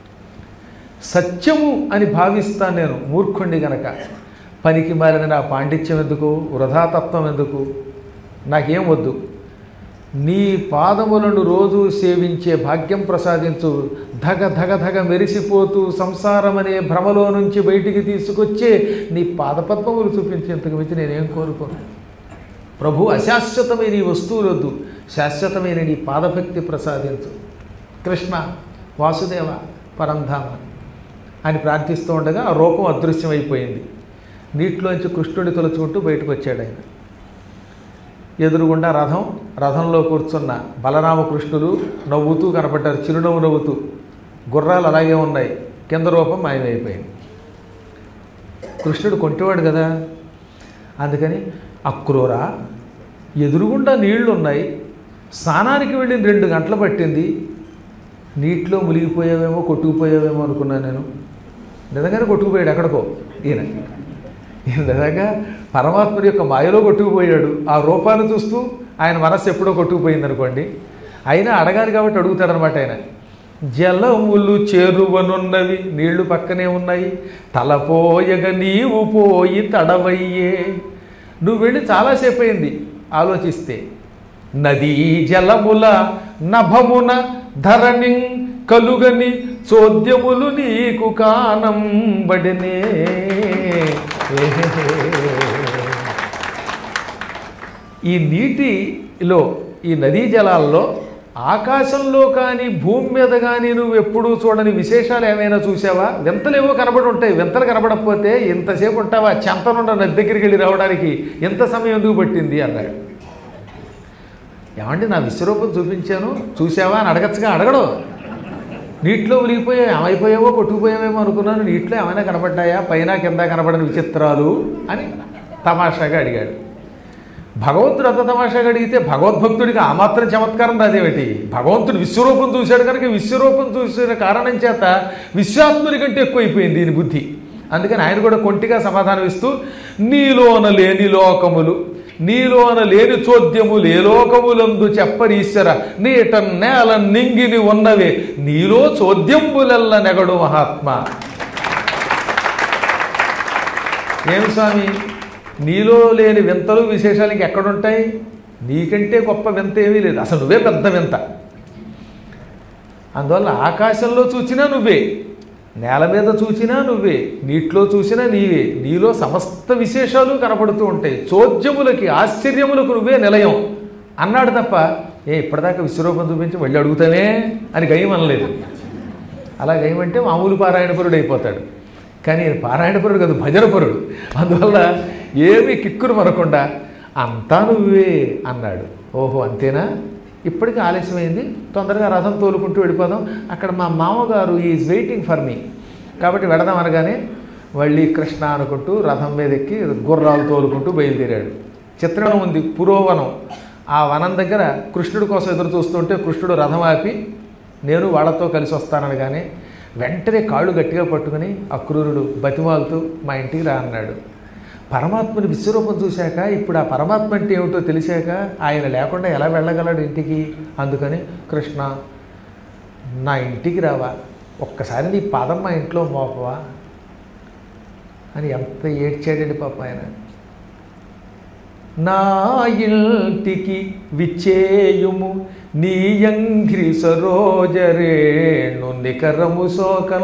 సత్యము అని భావిస్తాను నేను మూర్ఖుణ్ణి గనక పనికి మారిన నా పాండిత్యం ఎందుకు వృధాతత్వం ఎందుకు నాకేం వద్దు నీ పాదములను రోజు సేవించే భాగ్యం ప్రసాదించు ధగ ధగ ధగ మెరిసిపోతూ సంసారం అనే భ్రమలో నుంచి బయటికి తీసుకొచ్చే నీ పాదపద్మములు చూపించేంతకు మించి నేనేం కోరుకోను ప్రభు అశాశ్వతమైన ఈ వస్తువులు వద్దు శాశ్వతమైన నీ పాదభక్తి ప్రసాదించు కృష్ణ వాసుదేవ పరంధామ అని ప్రార్థిస్తూ ఉండగా ఆ రూపం అదృశ్యమైపోయింది నీటిలోంచి కృష్ణుడి తలుచుకుంటూ బయటకు వచ్చాడు ఆయన ఎదురుగుండా రథం రథంలో కూర్చున్న బలరామకృష్ణులు నవ్వుతూ కనపడ్డారు చిరునవ్వు నవ్వుతూ గుర్రాలు అలాగే ఉన్నాయి కింద రూపం మాయమైపోయింది కృష్ణుడు కొంటివాడు కదా అందుకని అక్రూర ఎదురుగుండా నీళ్లు ఉన్నాయి స్నానానికి వెళ్ళిన రెండు గంటలు పట్టింది నీటిలో మునిగిపోయావేమో కొట్టుకుపోయావేమో అనుకున్నాను నేను నిజంగానే కొట్టుకుపోయాడు ఎక్కడికో ఈయన ఈయన నిజంగా పరమాత్ముడి యొక్క మాయలో కొట్టుకుపోయాడు ఆ రూపాన్ని చూస్తూ ఆయన మనస్సు ఎప్పుడో కొట్టుకుపోయింది అనుకోండి అయినా అడగాలి కాబట్టి అడుగుతాడనమాట ఆయన జలములు చేరువనున్నవి నీళ్లు పక్కనే ఉన్నాయి తలపోయగ నీవు పోయి తడవయ్యే నువ్వు వెళ్ళి చాలాసేపు అయింది ఆలోచిస్తే నదీ జలముల నభమున ధరణి కలుగని చోద్యములు నీకు కానంబడినే ఈ నీటిలో ఈ నదీ జలాల్లో ఆకాశంలో కానీ భూమి మీద కానీ నువ్వు ఎప్పుడూ చూడని విశేషాలు ఏమైనా చూసావా వింతలేవో కనబడి ఉంటాయి వింతలు కనబడకపోతే ఇంతసేపు ఉంటావా చెంతనుండ నది దగ్గరికి వెళ్ళి రావడానికి ఎంత సమయం ఎందుకు పట్టింది అన్నాడు ఏమండి నా విశ్వరూపం చూపించాను చూసావా అని అడగచ్చుగా అడగడు నీటిలో ఉలిగిపోయా ఏమైపోయావో కొట్టుకుపోయావేమో అనుకున్నాను నీటిలో ఏమైనా కనబడ్డాయా పైన కింద కనబడని విచిత్రాలు అని తమాషాగా అడిగాడు భగవంతుడు అంత తమాషాగా అడిగితే భగవద్భక్తుడికి ఆ మాత్రం చమత్కారం రాదేమిటి భగవంతుడు విశ్వరూపం చూశాడు కనుక విశ్వరూపం చూసిన కారణం చేత విశ్వాత్ముని కంటే ఎక్కువైపోయింది దీని బుద్ధి అందుకని ఆయన కూడా కొంటిగా సమాధానం ఇస్తూ నీలోన లేని లోకములు నీలోన లేని చోద్యములు ఏ లోకములందు చెప్పరీశ్వర నీట నేల నింగిని ఉన్నవే నీలో చోద్యంబులెల్ల నెగడు మహాత్మా ఏమి స్వామి నీలో లేని వింతలు విశేషాలు ఇంకెక్కడుంటాయి నీకంటే గొప్ప వింత ఏమీ లేదు అసలు నువ్వే పెద్ద వింత అందువల్ల ఆకాశంలో చూచినా నువ్వే నేల మీద చూసినా నువ్వే నీటిలో చూసినా నీవే నీలో సమస్త విశేషాలు కనపడుతూ ఉంటాయి చోద్యములకి ఆశ్చర్యములకు నువ్వే నిలయం అన్నాడు తప్ప ఏ ఇప్పటిదాకా విశ్వరూపం చూపించి మళ్ళీ అడుగుతానే అని గయం అనలేదు అలా గయమంటే మామూలు పారాయణపరుడు అయిపోతాడు కానీ ఈయన పారాయణపరుడు కాదు భజనపరుడు అందువల్ల ఏమీ కిక్కురు మనకుండా అంతా నువ్వే అన్నాడు ఓహో అంతేనా ఇప్పటికీ ఆలస్యమైంది తొందరగా రథం తోలుకుంటూ వెళ్ళిపోదాం అక్కడ మా మామగారు ఈజ్ వెయిటింగ్ ఫర్ మీ కాబట్టి వెడదాం అనగానే మళ్ళీ కృష్ణ అనుకుంటూ రథం మీద ఎక్కి గుర్రాలు తోలుకుంటూ బయలుదేరాడు చిత్రం ఉంది పురోవనం ఆ వనం దగ్గర కృష్ణుడి కోసం ఎదురు చూస్తుంటే కృష్ణుడు రథం ఆపి నేను వాళ్ళతో కలిసి వస్తాననగానే వెంటనే కాళ్ళు గట్టిగా పట్టుకుని అక్రూరుడు బతిమాలుతూ మా ఇంటికి రా అన్నాడు పరమాత్మని విశ్వరూపం చూశాక ఇప్పుడు ఆ పరమాత్మ అంటే ఏమిటో తెలిసాక ఆయన లేకుండా ఎలా వెళ్ళగలడు ఇంటికి అందుకని కృష్ణ నా ఇంటికి రావా ఒక్కసారి నీ పాదం మా ఇంట్లో మోపవా అని ఎంత ఏడ్చాడండి పాప ఆయన నా ఇంటికి విచ్చేయుము నీయంఘ్రి సరోజరేణు నికరము శోకం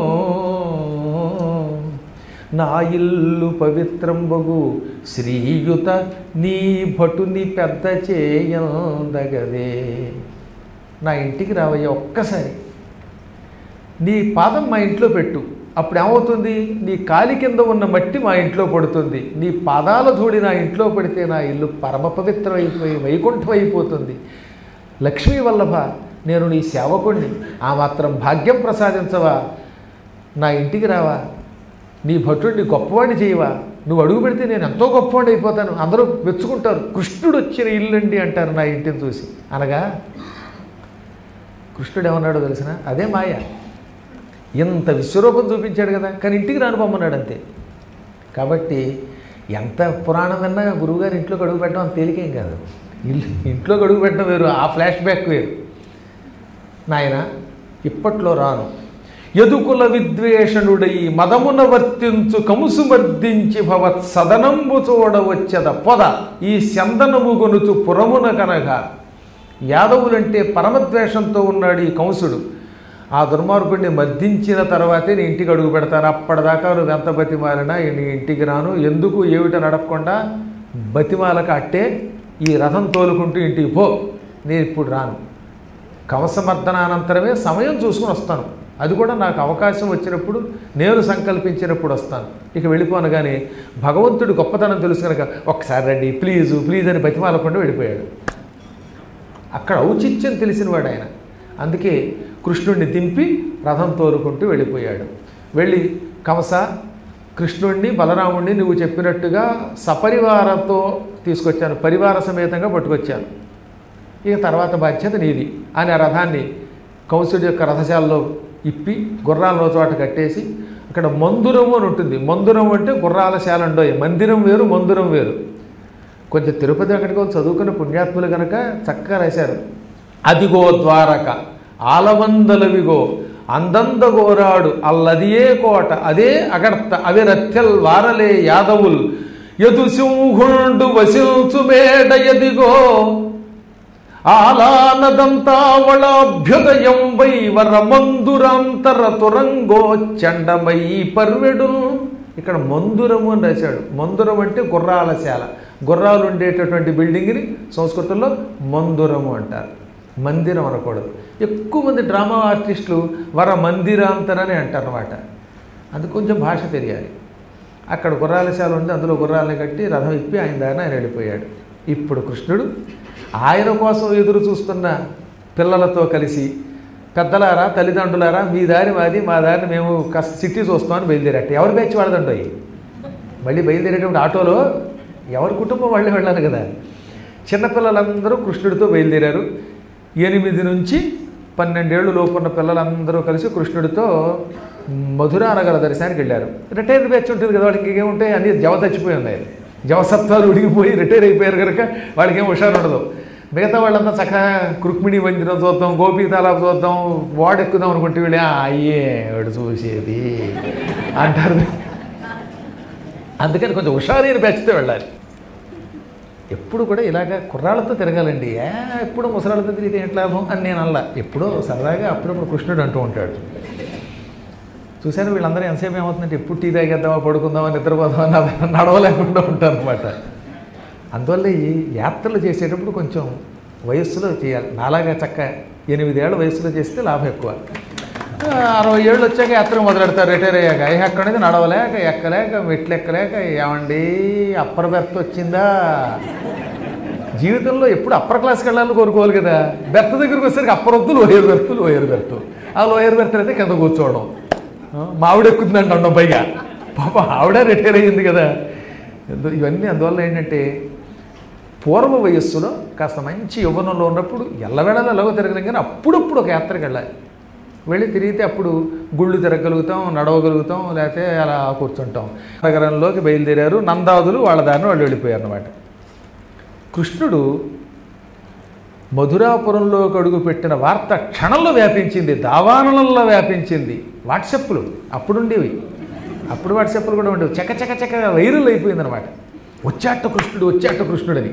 నా ఇల్లు పవిత్రంబగు శ్రీయుత నీ భటుని పెద్ద చేయందగదే నా ఇంటికి రావయ్యా ఒక్కసారి నీ పాదం మా ఇంట్లో పెట్టు అప్పుడు ఏమవుతుంది నీ కాలి కింద ఉన్న మట్టి మా ఇంట్లో పడుతుంది నీ పాదాల ధూళి నా ఇంట్లో పడితే నా ఇల్లు పరమ పవిత్రమైపోయి వైకుంఠం అయిపోతుంది లక్ష్మీ వల్లభ నేను నీ సేవకుణ్ణి ఆ మాత్రం భాగ్యం ప్రసాదించవా నా ఇంటికి రావా నీ భటుడిని గొప్పవాడిని చేయవా నువ్వు అడుగు పెడితే నేను ఎంతో గొప్పవాడిని అయిపోతాను అందరూ మెచ్చుకుంటారు కృష్ణుడు వచ్చిన ఇల్లండి అంటారు నా ఇంటిని చూసి అనగా కృష్ణుడు ఏమన్నాడో తెలిసిన అదే మాయ ఇంత విశ్వరూపం చూపించాడు కదా కానీ ఇంటికి రానుపోమన్నాడు అంతే కాబట్టి ఎంత పురాణం విన్నా గురువుగారు ఇంట్లోకి అడుగు పెట్టడం అంత తేలికేం కాదు ఇల్లు ఇంట్లోకి అడుగు పెట్టడం వేరు ఆ ఫ్లాష్ బ్యాక్ వేరు నాయన ఇప్పట్లో రాను యదుకుల విద్వేషణుడై మదమున వర్తించు కముసు మర్దించి భవత్ సదనంబు చూడవచ్చద పొద ఈ చందనము గొనుచు పురమున కనగా యాదవులంటే పరమద్వేషంతో ఉన్నాడు ఈ కంసుడు ఆ దుర్మార్గుడిని మర్దించిన తర్వాతే నీ ఇంటికి అడుగు పెడతాను అప్పటిదాకా నువ్వు ఎంత బతిమాలినా నీ ఇంటికి రాను ఎందుకు ఏమిటని అడగకుండా బతిమాలక అట్టే ఈ రథం తోలుకుంటూ ఇంటికి పో నేను ఇప్పుడు రాను కవసమర్దనానంతరమే సమయం చూసుకుని వస్తాను అది కూడా నాకు అవకాశం వచ్చినప్పుడు నేను సంకల్పించినప్పుడు వస్తాను ఇక వెళ్ళిపోను కానీ భగవంతుడి గొప్పతనం తెలుసు కనుక ఒకసారి రండి ప్లీజు ప్లీజ్ అని బతిమాలకుండా వెళ్ళిపోయాడు అక్కడ ఔచిత్యం తెలిసినవాడు ఆయన అందుకే కృష్ణుడిని దింపి రథం తోలుకుంటూ వెళ్ళిపోయాడు వెళ్ళి కంస కృష్ణుడిని బలరాముడిని నువ్వు చెప్పినట్టుగా సపరివారంతో తీసుకొచ్చాను పరివార సమేతంగా పట్టుకొచ్చాను ఇక తర్వాత బాధ్యత నీది అని ఆ రథాన్ని కంసుడి యొక్క రథశాలలో ఇప్పి గుర్రాలను చోట కట్టేసి అక్కడ మందురము అని ఉంటుంది మందురం అంటే గుర్రాల శాల ఉండోయి మందిరం వేరు మందురం వేరు కొంచెం తిరుపతి అక్కడికి చదువుకున్న పుణ్యాత్ములు కనుక చక్కగా రాశారు అదిగో ద్వారక ఆలవందలవిగో అందందగోరాడు అల్లదియే కోట అదే అగర్త అవి రత్తెల్ వారలే యాదవుల్ యదు సింహుండు వసించు మేడ ఎదిగో ఆలానదంతావళాభ్యుదయం వై వరమందురాంతర తురంగో చండమై పర్వెడు ఇక్కడ మందురము అని రాశాడు మందురం అంటే గుర్రాల శాల గుర్రాలు ఉండేటటువంటి బిల్డింగ్ని సంస్కృతంలో మందురము అంటారు మందిరం అనకూడదు ఎక్కువ మంది డ్రామా ఆర్టిస్టులు వర మందిరాంతరని అంటారు అనమాట అందుకు కొంచెం భాష తెలియాలి అక్కడ గుర్రాలశాల ఉంది అందులో గుర్రాలని కట్టి రథం ఇప్పి ఆయన దారిని ఆయన వెళ్ళిపోయాడు ఇప్పుడు కృష్ణుడు ఆయన కోసం ఎదురు చూస్తున్న పిల్లలతో కలిసి పెద్దలారా తల్లిదండ్రులారా మీ దారి మాది మా దారిని మేము కాస్త సిటీ చూస్తామని బయలుదేరట్టు ఎవరు బ్యాచ్ వాడదండి మళ్ళీ బయలుదేరేటప్పుడు ఆటోలో ఎవరి కుటుంబం వాళ్ళే వెళ్ళాలి కదా చిన్నపిల్లలందరూ కృష్ణుడితో బయలుదేరారు ఎనిమిది నుంచి పన్నెండేళ్ళు లోపు ఉన్న పిల్లలందరూ కలిసి కృష్ణుడితో మధురా నగర దర్శనానికి వెళ్ళారు రిటైర్డ్ బ్యాచ్ ఉంటుంది కదా వాళ్ళకి ఇంకేముంటాయి అన్ని జవ చచ్చిపోయి ఉన్నాయి జవసత్వాలు ఉడిగిపోయి రిటైర్ అయిపోయారు కనుక వాళ్ళకి ఏం హుషారు ఉండదు మిగతా వాళ్ళంతా చక్కగా కృక్మిణి మందిరం చూద్దాం గోపీ తాలాబ్ చూద్దాం వాడెక్కుదాం అనుకుంటే వీళ్ళే "ఆ, అయ్యే వాడు చూసేది అంటారు అందుకని కొంచెం హుషారైన బ్యాచ్తో వెళ్ళాలి ఎప్పుడు కూడా ఇలాగ కుర్రాళ్ళతో తిరగాలండి ఏ ఎప్పుడు ముసలాళ్ళతో తిరిగితే ఏంటి లాభం అని నేను అల్లా ఎప్పుడో సరదాగా అప్పుడప్పుడు కృష్ణుడు అంటూ ఉంటాడు చూసారు వీళ్ళందరూ ఎంతసేపు ఏమవుతుందంటే ఎప్పుడు టీ తాగేద్దామా పడుకుందామా నిద్రపోదామా నడ- నడవలేకుండా ఉంటారు అనమాట అందువల్ల ఈ యాత్రలు చేసేటప్పుడు కొంచెం వయస్సులో చేయాలి నాలాగా చక్క ఎనిమిదేళ్ల వయసులో చేస్తే లాభం ఎక్కువ ఆ, అరవై ఏళ్ళు వచ్చాక యాత్ర మొదలెడతారు రిటైర్ అయ్యాక ఇక అక్కడి నుంచి నడవలేక ఎక్కలేక మెట్లు ఎక్కలేక ఏమండి అప్పర్ బెర్త్ వచ్చిందా జీవితంలో ఎప్పుడు అప్పర్ క్లాస్కి వెళ్ళాలని కోరుకోవాలి కదా బెర్త్ దగ్గరికి వచ్చేసరికి అప్పర్ వద్దు లోయర్ బెర్త్ లోయర్ బెర్త్ ఆ లోయర్ బెర్త్ అయితే కింద కూర్చోవడం ఆ, మావిడ ఎక్కుతుందండి అండం పైగా పాప ఆవిడ రిటైర్ అయ్యింది కదా ఎందు- ఇవన్నీ అందువల్ల ఏంటంటే పూర్వ వయస్సులో కాస్త మంచి యవ్వనంలో ఉన్నప్పుడు ఎల్లవేళలా ఎలాగో తిరగలేం కానీ అప్పుడప్పుడు ఒక యాత్రకు వెళ్ళాలి వెళ్ళి తిరిగితే అప్పుడు గుళ్ళు తిరగలుగుతాం నడవగలుగుతాం లేకపోతే అలా కూర్చుంటాం నగరంలోకి బయలుదేరారు నందాదులు వాళ్ళ దారిని వాళ్ళు వెళ్ళిపోయారు అన్నమాట కృష్ణుడు మధురాపురంలో అడుగు పెట్టిన వార్త క్షణంలో వ్యాపించింది దావానలంలో వ్యాపించింది వాట్సప్లు అప్పుడుండేవి అప్పుడు వాట్సప్లు కూడా ఉండేవి చక చక చక వైరల్ అయిపోయింది అనమాట వచ్చాట కృష్ణుడు వచ్చాట కృష్ణుడని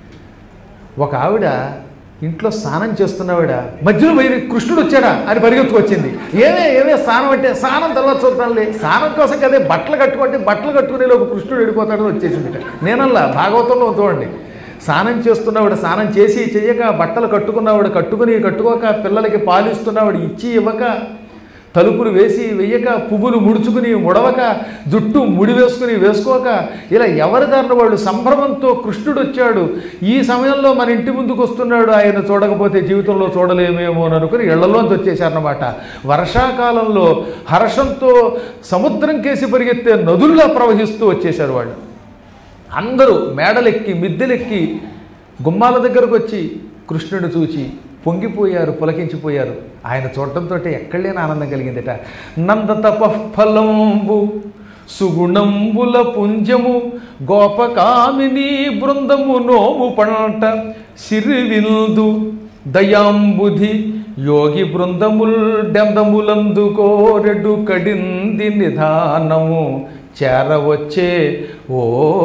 ఒక ఆవిడ ఇంట్లో స్నానం చేస్తున్నవాడ మధ్యలో వైరి కృష్ణుడు వచ్చాడా అని పరిగెత్తుకొచ్చింది ఏమే ఏమే స్నానం అంటే స్నానం తర్వాత చూద్దాంలే స్నానం కోసం కదే బట్టలు కట్టుకుంటే బట్టలు కట్టుకునే లోపు కృష్ణుడు వెళ్ళిపోతాడని వచ్చేసింది నేనల్లా భాగవతంలో చూడండి స్నానం చేస్తున్నవాడు స్నానం చేసి చెయ్యక బట్టలు కట్టుకున్నవాడు కట్టుకుని కట్టుకోక పిల్లలకి పాలిస్తున్నవాడు ఇచ్చి ఇవ్వక తలుపులు వేసి వెయ్యక పువ్వులు ముడుచుకుని ముడవక జుట్టు ముడి వేసుకుని వేసుకోక ఇలా ఎవరి దారిన వాళ్ళు సంభ్రమంతో కృష్ణుడు వచ్చాడు ఈ సమయంలో మన ఇంటి ముందుకు వస్తున్నాడు ఆయన చూడకపోతే జీవితంలో చూడలేమేమో అని అనుకుని ఇళ్లలోంచి వచ్చేసారన్నమాట వర్షాకాలంలో హర్షంతో సముద్రం కేసి పరిగెత్తే నదుల్లా ప్రవహిస్తూ వచ్చేసారు వాళ్ళు అందరూ మేడలెక్కి మిద్దెలెక్కి గుమ్మాల దగ్గరకు వచ్చి కృష్ణుడు చూచి పొంగిపోయారు పులకించిపోయారు ఆయన చూడటంతో ఎక్కడలేని ఆనందం కలిగిందట నంద తపఫలంబు సుగుణంబుల పుంజము గోపకామిని బృందము నోము పంట సిరివిల్దు దయాంబుధి యోగి బృందముల్ డెందములందుకోరెడు కడింది నిధానము చేరవచ్చే ఓ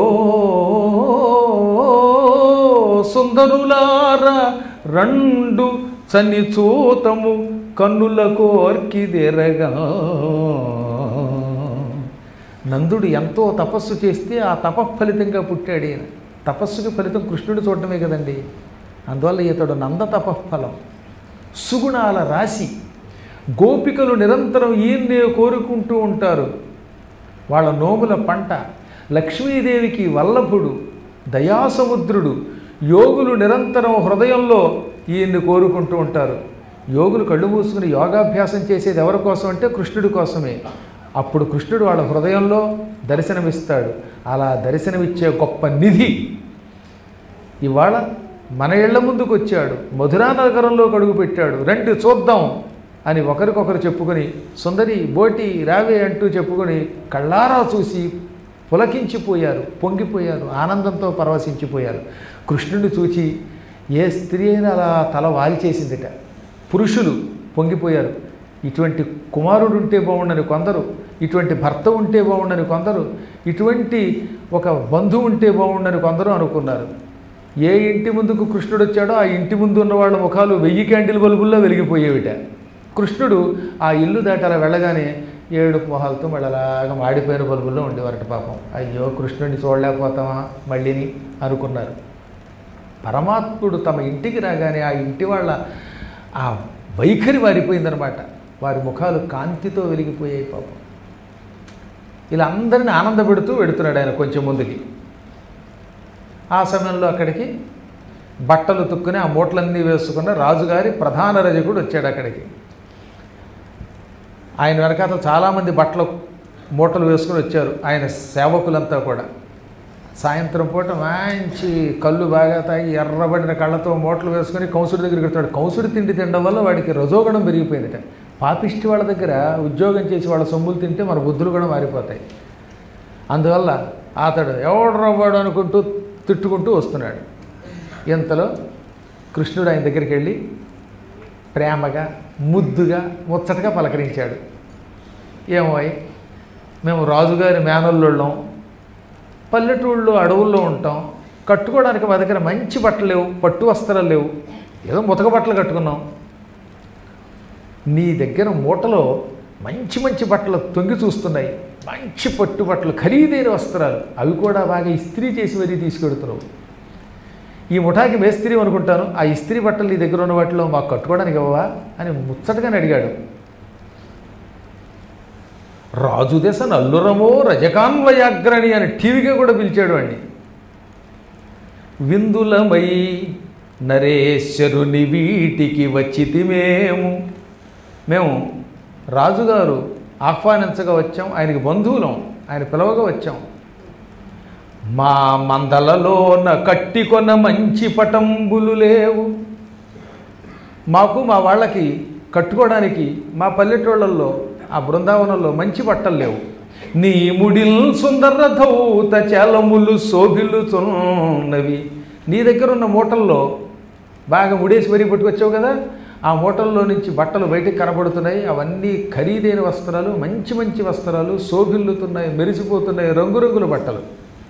సుందరులార రెండు చని చూతము కన్నుల కోర్కిదెరగా నందుడు ఎంతో తపస్సు చేస్తే ఆ తపఫలితంగా పుట్టాడు ఈయన తపస్సుకి ఫలితం కృష్ణుడు చూడటమే కదండి అందువల్ల ఇతడు నంద తపఫలం సుగుణాల రాశి గోపికలు నిరంతరం ఈయన్నే కోరుకుంటూ ఉంటారు వాళ్ళ నోముల పంట లక్ష్మీదేవికి వల్లభుడు దయాసముద్రుడు యోగులు నిరంతరం హృదయంలో ఈయన్ని కోరుకుంటూ ఉంటారు యోగులు కళ్ళు మూసుకుని యోగాభ్యాసం చేసేది ఎవరి కోసం అంటే కృష్ణుడి కోసమే అప్పుడు కృష్ణుడు వాళ్ళ హృదయంలో దర్శనమిస్తాడు అలా దర్శనమిచ్చే గొప్ప నిధి ఇవాళ మన ఇళ్ల ముందుకు వచ్చాడు మధురా నగరంలో అడుగు పెట్టాడు రండి చూద్దాం అని ఒకరికొకరు చెప్పుకొని సుందరి బోటి రావే అంటూ చెప్పుకొని కళ్ళారా చూసి పులకించిపోయారు పొంగిపోయారు ఆనందంతో పరవశించిపోయారు కృష్ణుడిని చూచి ఏ స్త్రీ అయినా అలా తల వాల్చేసిందిట పురుషులు పొంగిపోయారు ఇటువంటి కుమారుడు ఉంటే బాగుండని కొందరు ఇటువంటి భర్త ఉంటే బాగుండని కొందరు ఇటువంటి ఒక బంధువు ఉంటే బాగుండని కొందరు అనుకున్నారు ఏ ఇంటి ముందుకు కృష్ణుడు వచ్చాడో ఆ ఇంటి ముందు ఉన్న వాళ్ళ ముఖాలు వెయ్యి క్యాండిల్ బల్బుల్లో వెలిగిపోయేవిట కృష్ణుడు ఆ ఇల్లు దాటి అలా వెళ్ళగానే ఏడు మొహాలతో మళ్ళీ అలాగా మాడిపోయిన బల్బుల్లో ఉండేవారట పాపం అయ్యో కృష్ణుడిని చూడలేకపోతామా మళ్ళీని అనుకున్నారు పరమాత్ముడు తమ ఇంటికి రాగానే ఆ ఇంటి వాళ్ళ ఆ వైఖరి వారిపోయిందనమాట వారి ముఖాలు కాంతితో వెలిగిపోయాయి పాపం ఇలా అందరిని ఆనందపెడుతూ వెడుతున్నాడు ఆయన కొంచెం ముందుకి ఆ సమయంలో అక్కడికి బట్టలు తుక్కుని ఆ మూటలన్నీ వేసుకున్న రాజుగారి ప్రధాన రజకుడు వచ్చాడు అక్కడికి ఆయన వెనకాల చాలామంది బట్టలు మూటలు వేసుకుని వచ్చారు ఆయన సేవకులంతా కూడా సాయంత్రం పూట మంచి కళ్ళు బాగా తాగి ఎర్రబడిన కళ్ళతో మూటలు వేసుకొని కంసుడి దగ్గరికి వెళ్తాడు కంసుడి తిండి తినడం వల్ల వాడికి రజోగణం పెరిగిపోయిందట పాపిష్టి వాళ్ళ దగ్గర ఉద్యోగం చేసి వాళ్ళ సొమ్ములు తింటే మన బుద్ధులు కూడా మారిపోతాయి అందువల్ల అతడు ఎవడు అనుకుంటూ తిట్టుకుంటూ వస్తున్నాడు ఇంతలో కృష్ణుడు ఆయన దగ్గరికి వెళ్ళి ప్రేమగా ముద్దుగా ముచ్చటగా పలకరించాడు ఏమోయ్ మేము రాజుగారి మేనల్లోళ్ళం పల్లెటూళ్ళు అడవుల్లో ఉంటాం కట్టుకోవడానికి మా దగ్గర మంచి బట్టలు లేవు పట్టు వస్త్రాలు లేవు ఏదో ముతక బట్టలు కట్టుకున్నాం నీ దగ్గర మూటలో మంచి మంచి బట్టలు తొంగి చూస్తున్నాయి మంచి పట్టు బట్టలు ఖరీదైన వస్త్రాలు అవి కూడా బాగా ఇస్త్రీ చేసి మరీ తీసుకెడుతున్నావు ఈ ముఠాకి మేస్త్రి అనుకుంటాను ఆ ఇస్త్రీ బట్టలు నీ దగ్గర ఉన్న వాటిలో మాకు కట్టుకోవడానికి ఇవ్వవా అని ముచ్చటగానే అడిగాడు రాజు దశ నల్లురమో రజకాన్వయాగ్రణి అని టీవీగా కూడా పిలిచాడు అండి విందులమై నరేశ్వరుని వీటికి వచ్చితి మేము మేము రాజుగారు ఆహ్వానించగా వచ్చాం ఆయనకి బంధువులం ఆయన పిలవగా వచ్చాం మా మందలలోన కట్టికొన్న మంచి పటంబులు లేవు మాకు మా వాళ్ళకి కట్టుకోవడానికి మా పల్లెటూళ్ళల్లో ఆ బృందావనంలో మంచి బట్టలు లేవు నీ ముడిల్ సుందర ధౌత చలములు శోభిల్లుతున్నవి నీ దగ్గర ఉన్న మూటల్లో బాగా ముడేసి మరీ పట్టుకొచ్చావు కదా ఆ మూటల్లో నుంచి బట్టలు బయటికి కనబడుతున్నాయి అవన్నీ ఖరీదైన వస్త్రాలు మంచి మంచి వస్త్రాలు శోభిల్లుతున్నాయి మెరిసిపోతున్నాయి రంగురంగుల బట్టలు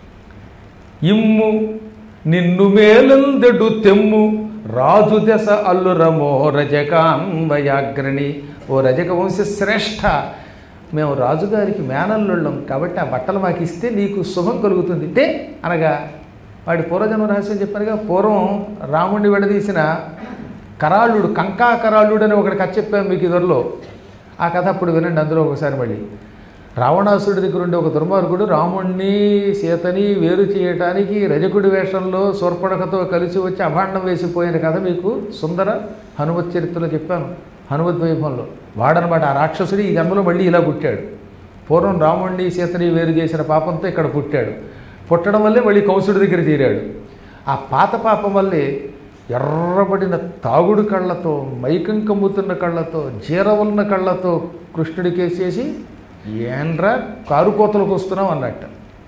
ఇమ్ము నిన్ను మేలందెడు తెమ్ము రాజు దశ అల్లురమో రజకాన్వయాగ్రణి ఓ రజక వంశ శ్రేష్ఠ మేము రాజుగారికి మేనల్లుళ్ళం కాబట్టి ఆ బట్టలు మాకు ఇస్తే నీకు శుభం కలుగుతుంది అంటే అనగా వాడి పూర్వజన్మ రహస్యం చెప్పానుగా పూర్వం రాముడిని విడదీసిన కరాళుడు కంకా కరాళుడు అని ఒకటి కథ చెప్పాను మీకు ఇదిలో ఆ కథ అప్పుడు వినండి అందులో ఒకసారి మళ్ళీ రావణాసుడి దగ్గర ఉండే ఒక దుర్మార్గుడు రాముణ్ణి సీతని వేరు చేయటానికి రజకుడి వేషంలో సూర్పణకతో కలిసి వచ్చి అభాండం వేసిపోయిన కథ మీకు సుందర హనుమత్ చరిత్రలో చెప్పాను హనుమత్ వైభవంలో వాడనమాట ఆ రాక్షసుడు ఈ జన్మలో మళ్ళీ ఇలా పుట్టాడు పూర్వం రాముణ్ణి సీతని వేరు చేసిన పాపంతో ఇక్కడ పుట్టాడు పుట్టడం వల్లే మళ్ళీ కంసుడి దగ్గర తీరాడు ఆ పాత పాపం వల్లే ఎర్రబడిన తాగుడు కళ్ళతో మైకం కమ్ముతున్న కళ్ళతో జీరవున్న కళ్ళతో కృష్ణుడికేసేసి ఏంట్రా కారు కోతలకు వస్తున్నాం అన్నట్టు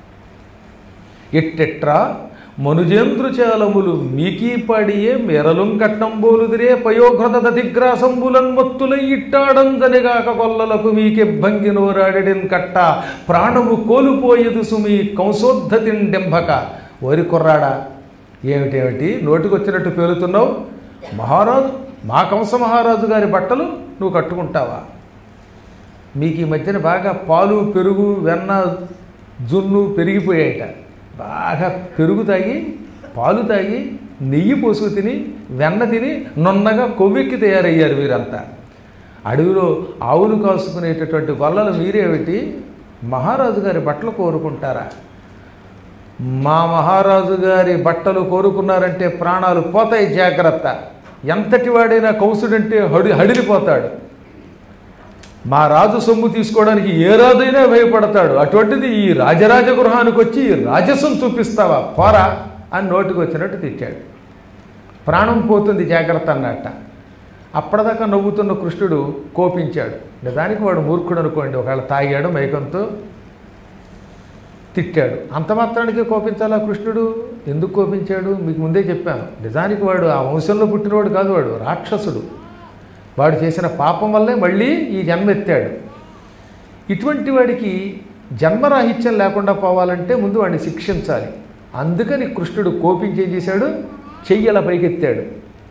ఎట్టెట్రా మనుజేంద్రుచాలములు మీకీ పడియే మెరలుం కట్టంబోలుదిరే పయోఘ్రత దిగ్రాసంబులన్ మత్తులై ఇట్టాడంజనిగాక కొల్లలకు మీకే భంగినోరాడెడిన్ కట్ట ప్రాణము కోలుపోయేదు సుమి కంసోద్ధతిండెంబక ఓరి కుర్రాడా ఏమిటేమిటి నోటికొచ్చినట్టు పేలుతున్నావు మహారాజు మా కంస మహారాజు గారి బట్టలు నువ్వు కట్టుకుంటావా మీకు ఈ మధ్యన బాగా పాలు పెరుగు వెన్న జున్ను పెరిగిపోయాయట బాగా పెరుగు తాగి పాలు తాగి నెయ్యి పోసుకు తిని వెన్న తిని నున్నగా కొవ్వెక్కి తయారయ్యారు వీరంతా అడవిలో ఆవులు కాసుకునేటటువంటి గొల్లలు మీరేమిటి మహారాజు గారి బట్టలు కోరుకుంటారా మా మహారాజు గారి బట్టలు కోరుకున్నారంటే ప్రాణాలు పోతాయి జాగ్రత్త ఎంతటి వాడైనా కౌసుడంటే హడి హడిలిపోతాడు మా రాజు సొమ్ము తీసుకోవడానికి ఏ రాజైనా భయపడతాడు అటువంటిది ఈ రాజరాజ గృహానికి వచ్చి రాజసం చూపిస్తావా పోరా అని నోటికి వచ్చినట్టు తిట్టాడు ప్రాణం పోతుంది జాగ్రత్త అన్నట్ట అప్పటిదాకా నవ్వుతున్న కృష్ణుడు కోపించాడు నిజానికి వాడు మూర్ఖుడు అనుకోండి ఒకవేళ తాగాడు మైకంతో తిట్టాడు అంత మాత్రానికి కోపించాలా కృష్ణుడు ఎందుకు కోపించాడు మీకు ముందే చెప్పాను నిజానికి వాడు ఆ వంశంలో పుట్టినవాడు కాదు వాడు రాక్షసుడు వాడు చేసిన పాపం వల్లే మళ్ళీ ఈ జన్మ ఎత్తాడు ఇటువంటి వాడికి జన్మరాహిత్యం లేకుండా పోవాలంటే ముందు వాడిని శిక్షించాలి అందుకని కృష్ణుడు కోపించి ఏం చేశాడు చెయ్యల పైకెత్తాడు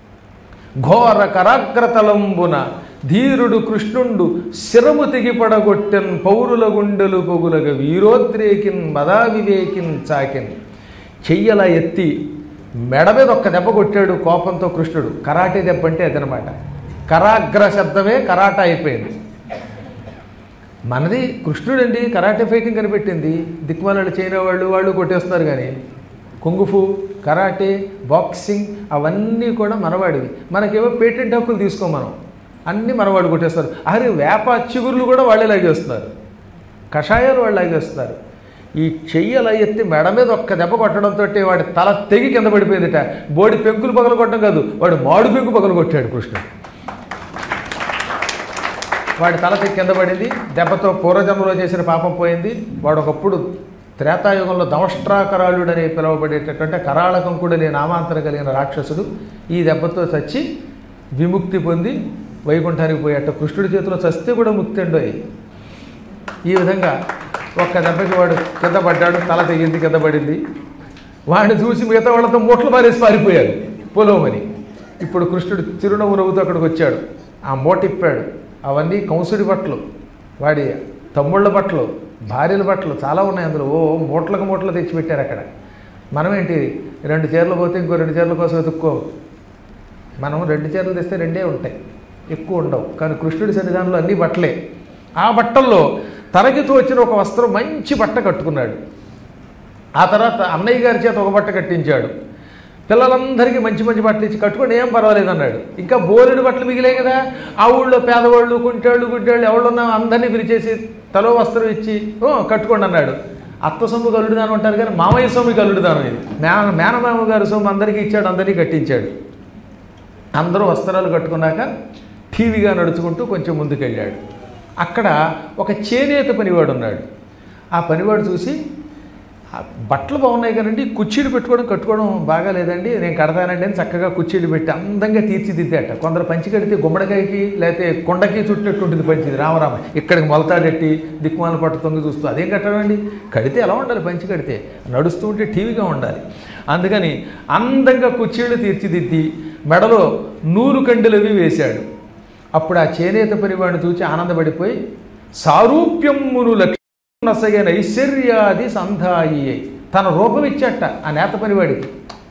ఘోర కరాగ్రతలంబున ధీరుడు కృష్ణుండు శిరము తెగిపడగొట్టెన్ పౌరుల గుండెలు పొగులగ వీరోద్రేకిన్ మదావివేకిన్ చాకిన్ చెయ్యల ఎత్తి మెడ మీద ఒక్క దెబ్బ కొట్టాడు కోపంతో కృష్ణుడు కరాటే దెబ్బ అంటే అదనమాట కరాగ్ర శబ్దమే కరాటా అయిపోయింది మనది కృష్ణుడండి కరాటే ఫైటింగ్ కనిపెట్టింది దిక్మాలాడు చైనా వాళ్ళు వాళ్ళు కొట్టేస్తున్నారు కానీ కుంగుఫు కరాటే బాక్సింగ్ అవన్నీ కూడా మనవాడివి మనకేమో పేటెంట్ హక్కులు తీసుకో మనం అన్నీ మనవాడు కొట్టేస్తారు అరే వేప చిగుర్లు కూడా వాళ్ళే లాగేస్తున్నారు కషాయాలు వాళ్ళు లాగేస్తున్నారు ఈ చెయ్యల ఎత్తి మెడ మీద ఒక్క దెబ్బ కొట్టడంతో వాడి తల తెగి కింద పడిపోయిందిట బోడి పెంకులు పగలు కొట్టడం కాదు వాడు మాడు పెంకు పగలు కొట్టాడు కృష్ణుడు వాడి తల తెగి కింద పడింది దెబ్బతో పూర్వజన్మలో చేసిన పాపం పోయింది వాడు ఒకప్పుడు త్రేతాయుగంలో దమష్ట్రాకరాళుడు అని పిలువబడేటటువంటి కరాళకంకుడు అనే నామాంతరం కలిగిన రాక్షసుడు ఈ దెబ్బతో చచ్చి విముక్తి పొంది వైకుంఠానికి పోయేట కృష్ణుడి చేతిలో చస్తే కూడా ముక్తి అండోయి ఈ విధంగా ఒక్క దెబ్బకి వాడు కింద పడ్డాడు తల తెగింది కింద పడింది వాడిని చూసి మిగతా వాళ్ళతో మూటలు మారేసి పారిపోయారు పొలవమని ఇప్పుడు కృష్ణుడు చిరునవ్వు నవ్వుతూ అక్కడికి వచ్చాడు ఆ మూట ఇప్పాడు అవన్నీ కంసుడి బట్టలు వాడి తమ్ముళ్ళ బట్టలు భార్యల బట్టలు చాలా ఉన్నాయి అందులో ఓ మూటలకు మూటలు తెచ్చిపెట్టారు అక్కడ మనం ఏంటి రెండు చీరలు పోతే ఇంకో రెండు చీరల కోసం వెతుక్కో మనం రెండు చీరలు తెస్తే రెండే ఉంటాయి ఎక్కువ ఉండవు కానీ కృష్ణుడి సన్నిధానంలో అన్ని బట్టలే ఆ బట్టల్లో తనకి తోచిన ఒక వస్త్రం మంచి బట్ట కట్టుకున్నాడు ఆ తర్వాత అన్నయ్య గారి చేత ఒక బట్ట కట్టించాడు పిల్లలందరికీ మంచి మంచి బట్టలు ఇచ్చి కట్టుకొని ఏం పర్వాలేదు అన్నాడు ఇంకా బోలెడు బట్టలు మిగిలాయి కదా ఆ ఊళ్ళో పేదవాళ్ళు కుంటాళ్ళు గుడ్డాళ్ళు ఎవరున్నా అందరినీ పిలిచేసి తలో వస్త్రం ఇచ్చి "ఓ, కట్టుకోండి అన్నాడు అత్త సొమ్ము గల్లుడు దానం అంటారు కానీ మామయ్య సొమ్ము గల్లుడు దానం ఇది మేన మేనమామ గారి సొమ్ము అందరికీ ఇచ్చాడు అందరికీ కట్టించాడు అందరూ వస్త్రాలు కట్టుకున్నాక టీవీగా నడుచుకుంటూ కొంచెం ముందుకెళ్ళాడు అక్కడ ఒక చేనేత పనివాడు ఉన్నాడు ఆ పనివాడు చూసి "ఆ బట్టలు బాగున్నాయి కదండి కుర్చీలు పెట్టుకోవడం కట్టుకోవడం బాగా లేదండి నేను కడతానండి అని చక్కగా కుర్చీలు పెట్టి అందంగా తీర్చిదిద్దాట కొందరు పంచి కడితే గుమ్మడికాయకి లేకపోతే కొండకి చుట్టినట్టు ఉంటుంది పంచిది రామరామ ఇక్కడికి మొలతాడెట్టి దిక్కుమాల పట్టు తొంగి చూస్తూ అదేం కట్టడండి కడితే ఎలా ఉండాలి పంచి కడితే నడుస్తూ ఉంటే టీవీగా ఉండాలి అందుకని అందంగా కుర్చీలు తీర్చిదిద్ది మెడలో నూరు కండెలవి వేశాడు అప్పుడు ఆ చేనేత పనివాడిని చూచి ఆనందపడిపోయి సారూప్యమ్మును లక్ష్మణసగైన ఐశ్వర్యాది సంధాయి తన రూపం ఇచ్చట ఆ నేత పనివాడికి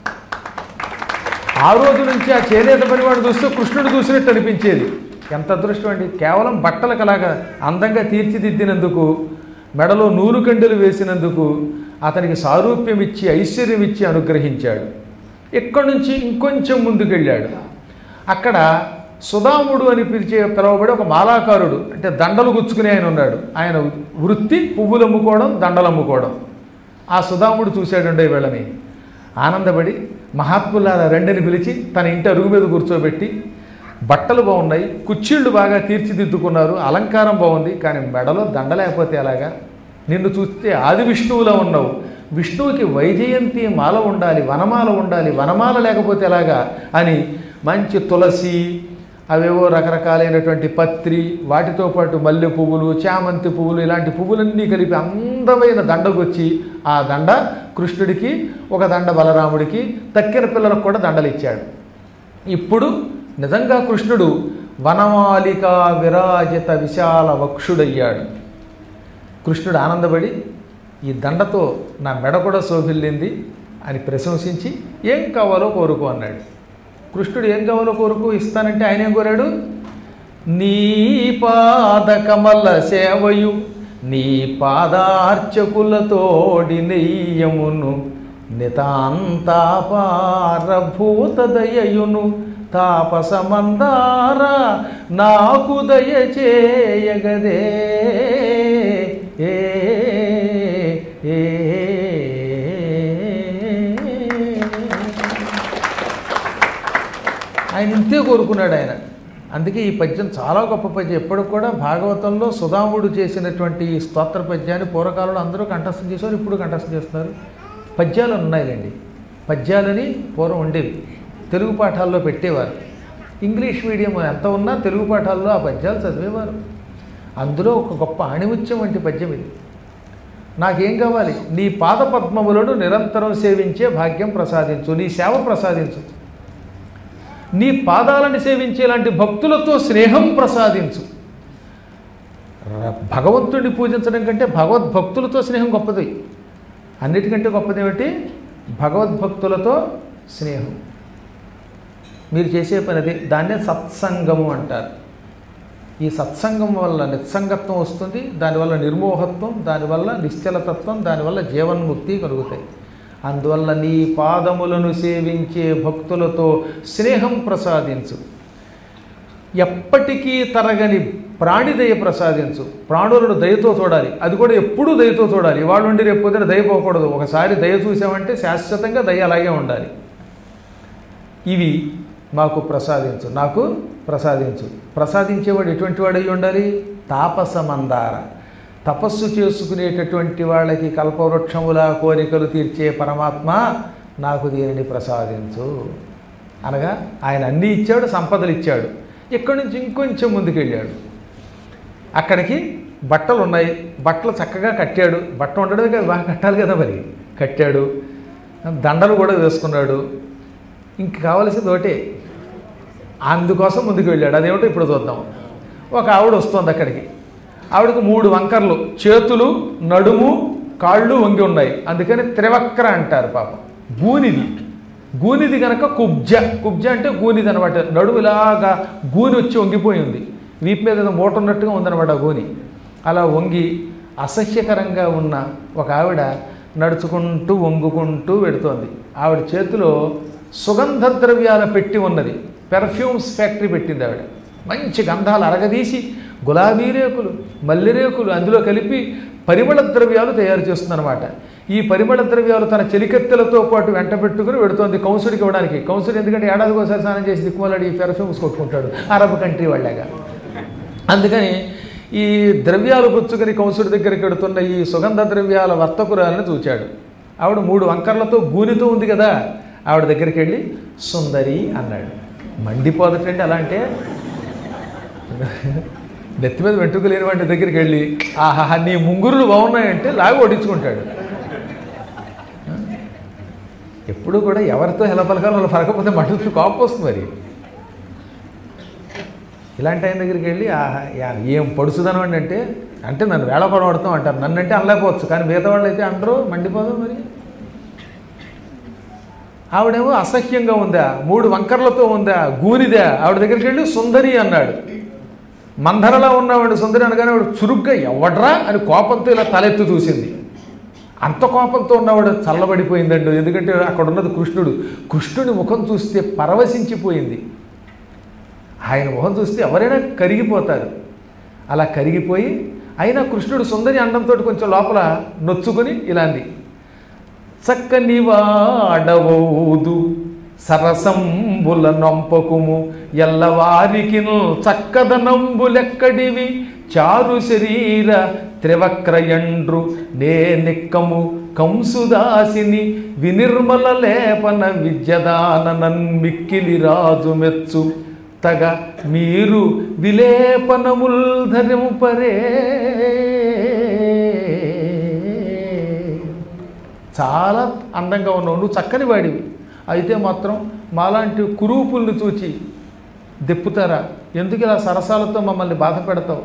ఆ రోజు నుంచి ఆ చేనేత పనివాడు చూస్తే కృష్ణుడు చూసినట్టు అనిపించేది ఎంత అదృష్టం అండి కేవలం బట్టలకు అలాగా అందంగా తీర్చిదిద్దినందుకు మెడలో నూరు కండెలు వేసినందుకు అతనికి సారూప్యం ఇచ్చి ఐశ్వర్యం ఇచ్చి అనుగ్రహించాడు ఇక్కడి నుంచి ఇంకొంచెం ముందుకెళ్ళాడు అక్కడ సుధాముడు అని పిలిచే పిలువబడి ఒక మాలాకారుడు అంటే దండలు గుచ్చుకునే ఆయన ఉన్నాడు ఆయన వృత్తి పువ్వులు అమ్ముకోవడం దండలు అమ్ముకోవడం ఆ సుధాముడు చూశాడండి వీళ్ళని ఆనందపడి మహాత్ములారా రెండని పిలిచి తన ఇంటి అరుగు మీద కూర్చోబెట్టి బట్టలు బాగున్నాయి కుర్చీళ్ళు బాగా తీర్చిదిద్దుకున్నారు అలంకారం బాగుంది కానీ మెడలో దండ లేకపోతే ఎలాగా నిన్ను చూస్తే ఆది విష్ణువులో ఉన్నావు విష్ణువుకి వైజయంతి మాల ఉండాలి వనమాల ఉండాలి వనమాల లేకపోతే ఎలాగా అని మంచి తులసి అవేవో రకరకాలైనటువంటి పత్రి వాటితో పాటు మల్లె పువ్వులు చామంతి పువ్వులు ఇలాంటి పువ్వులన్నీ కలిపి అందమైన దండకొచ్చి ఆ దండ కృష్ణుడికి ఒక దండ బలరాముడికి తక్కిన పిల్లలకు కూడా దండలు ఇచ్చాడు ఇప్పుడు నిజంగా కృష్ణుడు వనమాలిక విరాజిత విశాల వక్షుడయ్యాడు కృష్ణుడు ఆనందపడి ఈ దండతో నా మెడ కూడా శోభిల్లింది అని ప్రశంసించి ఏం కావాలో కోరుకో అన్నాడు కృష్ణుడు ఏం కావాలో కోరుకో ఇస్తానంటే ఆయన ఏం కోరాడు నీ పాదకమల సేవయు నీ పాదార్చకులతోడి నెయ్యమును నితాంతాపారభూత దయయును తాపసమందార నాకు దయచేయగదే ఏ ఏ ఆయన ఇంతే కోరుకున్నాడు ఆయన అందుకే ఈ పద్యం చాలా గొప్ప పద్యం ఎప్పటికి కూడా భాగవతంలో సుధాముడు చేసినటువంటి ఈ స్తోత్ర పద్యాన్ని పూర్వకాలంలో అందరూ కంఠస్థం చేసేవారు ఇప్పుడు కంఠస్థం చేస్తున్నారు పద్యాలు ఉన్నాయిలేండి పద్యాలని పూర్వం ఉండేవి తెలుగు పాఠాల్లో పెట్టేవారు ఇంగ్లీష్ మీడియం ఎంత ఉన్నా తెలుగు పాఠాల్లో ఆ పద్యాలు చదివేవారు అందులో ఒక గొప్ప ఆణిముత్యం వంటి పద్యం ఇది నాకేం కావాలి నీ పాద పద్మములను నిరంతరం సేవించే భాగ్యం ప్రసాదించు నీ సేవ ప్రసాదించు నీ పాదాలను సేవించేలాంటి భక్తులతో స్నేహం ప్రసాదించు ర- భగవంతుడిని పూజించడం కంటే భగవద్భక్తులతో స్నేహం గొప్పది అన్నిటికంటే గొప్పది ఏమిటి భగవద్భక్తులతో స్నేహం మీరు చేసే పని అది దాన్నే సత్సంగము అంటారు ఈ సత్సంగం వల్ల నిస్సంగత్వం వస్తుంది దానివల్ల నిర్మోహత్వం దానివల్ల నిశ్చలతత్వం దానివల్ల జీవన్ముక్తి కలుగుతాయి అందువల్ల నీ పాదములను సేవించే భక్తులతో స్నేహం ప్రసాదించు ఎప్పటికీ తరగని ప్రాణిదయ ప్రసాదించు ప్రాణులను దయతో చూడాలి అది కూడా ఎప్పుడూ దయతో చూడాలి ఇవాళ నుండి రేపు పొద్దున దయ పోకూడదు ఒకసారి దయ చూసామంటే శాశ్వతంగా దయ అలాగే ఉండాలి ఇవి మాకు ప్రసాదించు నాకు ప్రసాదించు ప్రసాదించేవాడు ఎటువంటి వాడు అయి ఉండాలి తాపస మందార తపస్సు చేసుకునేటటువంటి వాళ్ళకి కల్పవృక్షముల కోరికలు తీర్చే పరమాత్మ నాకు దీనిని ప్రసాదించు అనగా ఆయన అన్నీ ఇచ్చాడు సంపదలు ఇచ్చాడు ఇక్కడి నుంచి ఇంకొంచెం ముందుకెళ్ళాడు అక్కడికి బట్టలు ఉన్నాయి బట్టలు చక్కగా కట్టాడు బట్ట ఉండడమే కదా బాగా కట్టాలి కదా మరి కట్టాడు దండలు కూడా వేసుకున్నాడు ఇంక కావలసింది ఒకటే అందుకోసం ముందుకు వెళ్ళాడు అదేమిటో ఇప్పుడు చూద్దాం ఒక ఆవిడ వస్తుంది అక్కడికి ఆవిడకు మూడు వంకర్లు చేతులు నడుము కాళ్ళు వంగి ఉన్నాయి అందుకని త్రివక్ర అంటారు పాపం గూనిది గూనిది కనుక కుబ్జ కుబ్జ అంటే గూనిది అనమాట నడుము ఇలాగా గూని వచ్చి వంగిపోయి ఉంది వీపు మీద ఏదో మూట ఉన్నట్టుగా ఉందన్నమాట ఆ గూని అలా వంగి అసహ్యకరంగా ఉన్న ఒక ఆవిడ నడుచుకుంటూ వంగుకుంటూ వెడుతోంది ఆవిడ చేతిలో సుగంధ ద్రవ్యాల పెట్టి ఉన్నది పెర్ఫ్యూమ్స్ ఫ్యాక్టరీ పెట్టింది ఆవిడ మంచి గంధాలు అరగదీసి గులాబీ రేకులు మల్లె రేకులు అందులో కలిపి పరిమళ ద్రవ్యాలు తయారు చేస్తుందన్నమాట ఈ పరిమళ ద్రవ్యాలు తన చెలికెత్తెలతో పాటు వెంట పెట్టుకుని వెడుతోంది కౌన్సుడికి ఇవ్వడానికి కౌన్సుడు ఎందుకంటే ఏడాదికి ఒకసారి స్నానం చేసి దిక్కుమాలాడి ఈ పెర్ఫ్యూమ్స్ కొట్టుకుంటాడు అరబ్ కంట్రీ వాళ్ళగా అందుకని ఈ ద్రవ్యాలు పుచ్చుకొని కంసుడి దగ్గరికి వెడుతున్న ఈ సుగంధ ద్రవ్యాల వర్తకురాలను చూచాడు ఆవిడ మూడు వంకర్లతో గూనితో ఉంది కదా ఆవిడ దగ్గరికి వెళ్ళి సుందరి అన్నాడు మండిపోదటండి అలా అంటే నెత్తి మీద వెంట్రుక లేని వాడి దగ్గరికి వెళ్ళి ఆహా నీ ముంగురులు బాగున్నాయంటే లాగి ఓడించుకుంటాడు ఎప్పుడు కూడా ఎవరితో ఎలా పలకాలో వాళ్ళు పలకపోతే మటుకు కోపం వస్తుంది మరి ఇలాంటి ఆయన దగ్గరికి వెళ్ళి ఆహా యా, ఏం పడుచుదనం అండి అంటే అంటే నన్ను వేళ కొడవడతాం అంటారు నన్ను అంటే అనలేకపోవచ్చు కానీ మిగతా వాళ్ళు అయితే అంటారు మండిపోదాం మరి ఆవిడేమో అసహ్యంగా ఉందా మూడు వంకర్లతో ఉందా గూనిదా ఆవిడ దగ్గరికి వెళ్ళి సుందరి అన్నాడు మందరలా ఉన్నవాడు సుందరి అనగానే వాడు చురుగ్గా ఎవడ్రా అని కోపంతో ఇలా తలెత్తి చూసింది అంత కోపంతో ఉన్నవాడు చల్లబడిపోయిందండి ఎందుకంటే అక్కడ ఉన్నది కృష్ణుడు కృష్ణుడి ముఖం చూస్తే పరవశించిపోయింది ఆయన ముఖం చూస్తే ఎవరైనా కరిగిపోతారు అలా కరిగిపోయి అయినా కృష్ణుడు సుందరి అండంతో కొంచెం లోపల నొచ్చుకొని ఇలా అంది చక్కని వాడవౌదు సరసంబుల నొంపకుము ఎల్లవారికి చక్కదనంబులెక్కడివి చారు శరీర త్రివక్రయండ్రు నే నిక్కము కంసుదాసిని వినిర్మల లేపన విద్యదాననన్ మిక్కిలి రాజు మెచ్చు తగ మీరు విలేపనముల్ ధరింపరే చాలా అందంగా ఉన్నావు నువ్వు చక్కని వాడివి అయితే మాత్రం మాలాంటి కురూపుల్ని చూచి దెప్పుతారా ఎందుకు ఇలా సరసాలతో మమ్మల్ని బాధ పెడతావు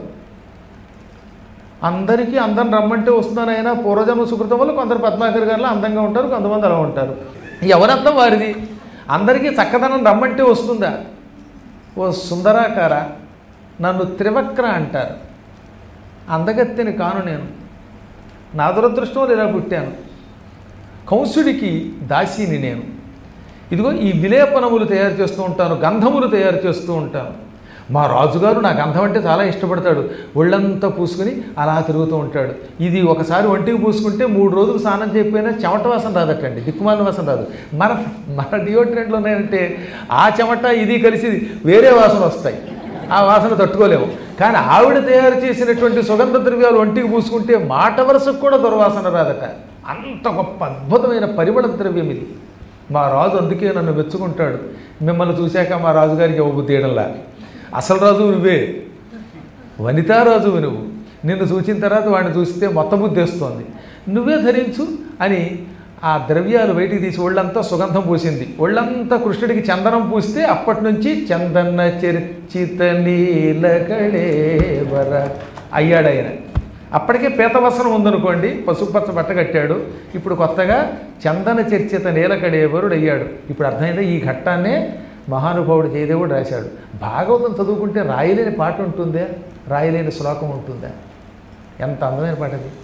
అందరికీ అందరం రమ్మంటే వస్తున్నానైనా పూర్వజన్మ సుకృతం వల్ల కొందరు పద్మాకర్ గారిలో అందంగా ఉంటారు కొంతమంది అలా ఉంటారు ఎవరంతం వారిది అందరికీ చక్కదనం రమ్మంటే వస్తుందా ఓ సుందరాకార నన్ను త్రివక్ర అంటారు అందగత్తెని కాను నేను నా దురదృష్టం ఇలా పుట్టాను కంసుడికి దాసిని నేను ఇదిగో ఈ విలేపనములు తయారు చేస్తూ ఉంటాను గంధములు తయారు చేస్తూ ఉంటాను మా రాజుగారు నా గంధం అంటే చాలా ఇష్టపడతాడు ఒళ్ళంతా పూసుకుని అలా తిరుగుతూ ఉంటాడు ఇది ఒకసారి ఒంటికి పూసుకుంటే మూడు రోజులు స్నానం చేయకపోయినా చెమట వాసన రాదటండి దిక్కుమాలిన వాసన రాదు మన మన డియోడ్రెంట్లు ఉన్నాయంటే ఆ చెమట ఇది కలిసి వేరే వాసన వస్తాయి ఆ వాసన తట్టుకోలేము కానీ ఆవిడ తయారు చేసినటువంటి సుగంధ ద్రవ్యాలు ఒంటికి పూసుకుంటే మాట వరుసకు కూడా దుర్వాసన రాదట అంత గొప్ప అద్భుతమైన పరిమళ ద్రవ్యం ఇది మా రాజు అందుకే నన్ను మెచ్చుకుంటాడు మిమ్మల్ని చూశాక మా రాజుగారికి ఇవ్వబుద్ధి తీయడంలా అసలు రాజు నువ్వే వనితారాజు నువ్వు నిన్ను చూచిన తర్వాత వాడిని చూస్తే మొత్తం బుద్ధి వస్తుంది నువ్వే ధరించు అని ఆ ద్రవ్యాలు బయటికి తీసి ఒళ్ళంతా సుగంధం పూసింది ఒళ్ళంతా కృష్ణుడికి చందనం పూస్తే అప్పటి నుంచి చందన చర్చిత నీలకళేవర అయ్యాడు ఆయన అప్పటికే పీతవసనం ఉందనుకోండి పసుపచ్చ బట్ట కట్టాడు ఇప్పుడు కొత్తగా చందన చర్చిత నీలకడేవరుడు అయ్యాడు ఇప్పుడు అర్థమైందా ఈ ఘట్టాన్నే మహానుభావుడు జయదేవుడు రాశాడు భాగవతం చదువుకుంటే రాయలేని పాట ఉంటుందా రాయలేని శ్లోకం ఉంటుందా ఎంత అందమైన పాట అది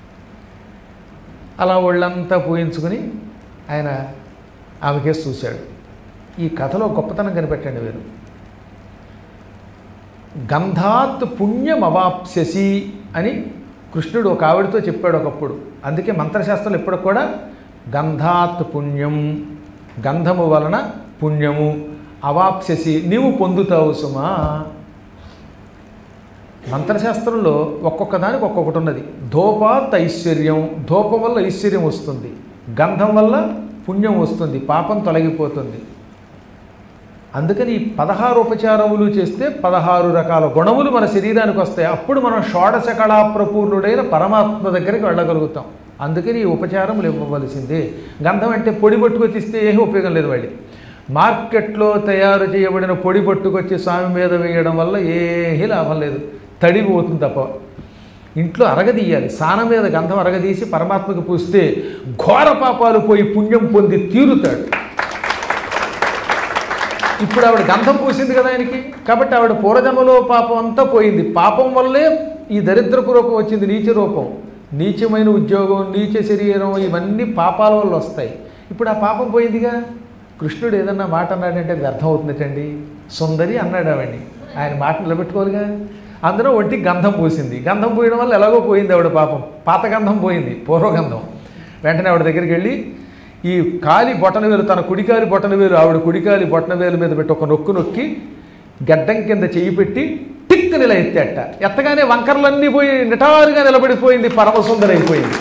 అలా ఒళ్ళంతా పూయించుకుని ఆయన ఆమెకేసి చూశాడు ఈ కథలో గొప్పతనం కనిపెట్టండి వీరు గంధాత్ పుణ్యం అవాప్స్యసి అని కృష్ణుడు ఒక ఆవిడతో చెప్పాడు ఒకప్పుడు అందుకే మంత్రశాస్త్రాలు ఎప్పటికి కూడా గంధాత్ పుణ్యం గంధము వలన పుణ్యము అవాప్స్యసి నీవు పొందుతావు సుమా మంత్రశాస్త్రంలో ఒక్కొక్క దానికి ఒక్కొక్కటి ఉన్నది ధూపాత్ ఐశ్వర్యం ధూపం వల్ల ఐశ్వర్యం వస్తుంది గంధం వల్ల పుణ్యం వస్తుంది పాపం తొలగిపోతుంది అందుకని ఈ పదహారు ఉపచారములు చేస్తే పదహారు రకాల గుణములు మన శరీరానికి వస్తాయి అప్పుడు మనం షోడశ కళాప్రపూర్ణుడైన పరమాత్మ దగ్గరికి వెళ్ళగలుగుతాం అందుకని ఈ ఉపచారములు ఇవ్వవలసిందే గంధం అంటే పొడి పట్టుకొచ్చి ఇస్తే ఏమీ ఉపయోగం లేదు వాళ్ళి మార్కెట్లో తయారు చేయబడిన పొడి పట్టుకొచ్చి స్వామి మీద వేయడం వల్ల ఏమీ లాభం లేదు తడిపోతుంది తప్ప ఇంట్లో అరగదీయాలి సాన మీద గంధం అరగదీసి పరమాత్మకి పూస్తే ఘోర పాపాలు పోయి పుణ్యం పొంది తీరుతాడు ఇప్పుడు ఆవిడ గంధం పూసింది కదా ఆయనకి కాబట్టి ఆవిడ పూర్వజన్మలో పాపం అంతా పోయింది పాపం వల్లే ఈ దరిద్రపు రూపం వచ్చింది నీచ రూపం నీచమైన ఉద్యోగం నీచ శరీరం ఇవన్నీ పాపాల వల్ల వస్తాయి ఇప్పుడు ఆ పాపం పోయిందిగా కృష్ణుడు ఏదన్నా మాట అన్నాడంటే అది వ్యర్థం అవుతుందటండి సుందరి అన్నాడు ఆవిడ్ని ఆయన మాట నిలబెట్టుకోవాలిగా అందులో ఒంటికి గంధం పూసింది గంధం పూయడం వల్ల ఎలాగో పోయింది ఆవిడ పాపం పాత గంధం పోయింది పూర్వగంధం వెంటనే ఆవిడ దగ్గరికి వెళ్ళి ఈ కాలి బొటన వేలు తన కుడికాలి బొటన వేలు ఆవిడ కుడికాలి బొటన వేలు మీద పెట్టి ఒక నొక్కు నొక్కి గడ్డం కింద చెయ్యి పెట్టి టిక్ నిల ఎత్తేట ఎత్తగానే వంకర్లన్నీ పోయి నిటారుగా నిలబడిపోయింది పరమసుందర అయిపోయింది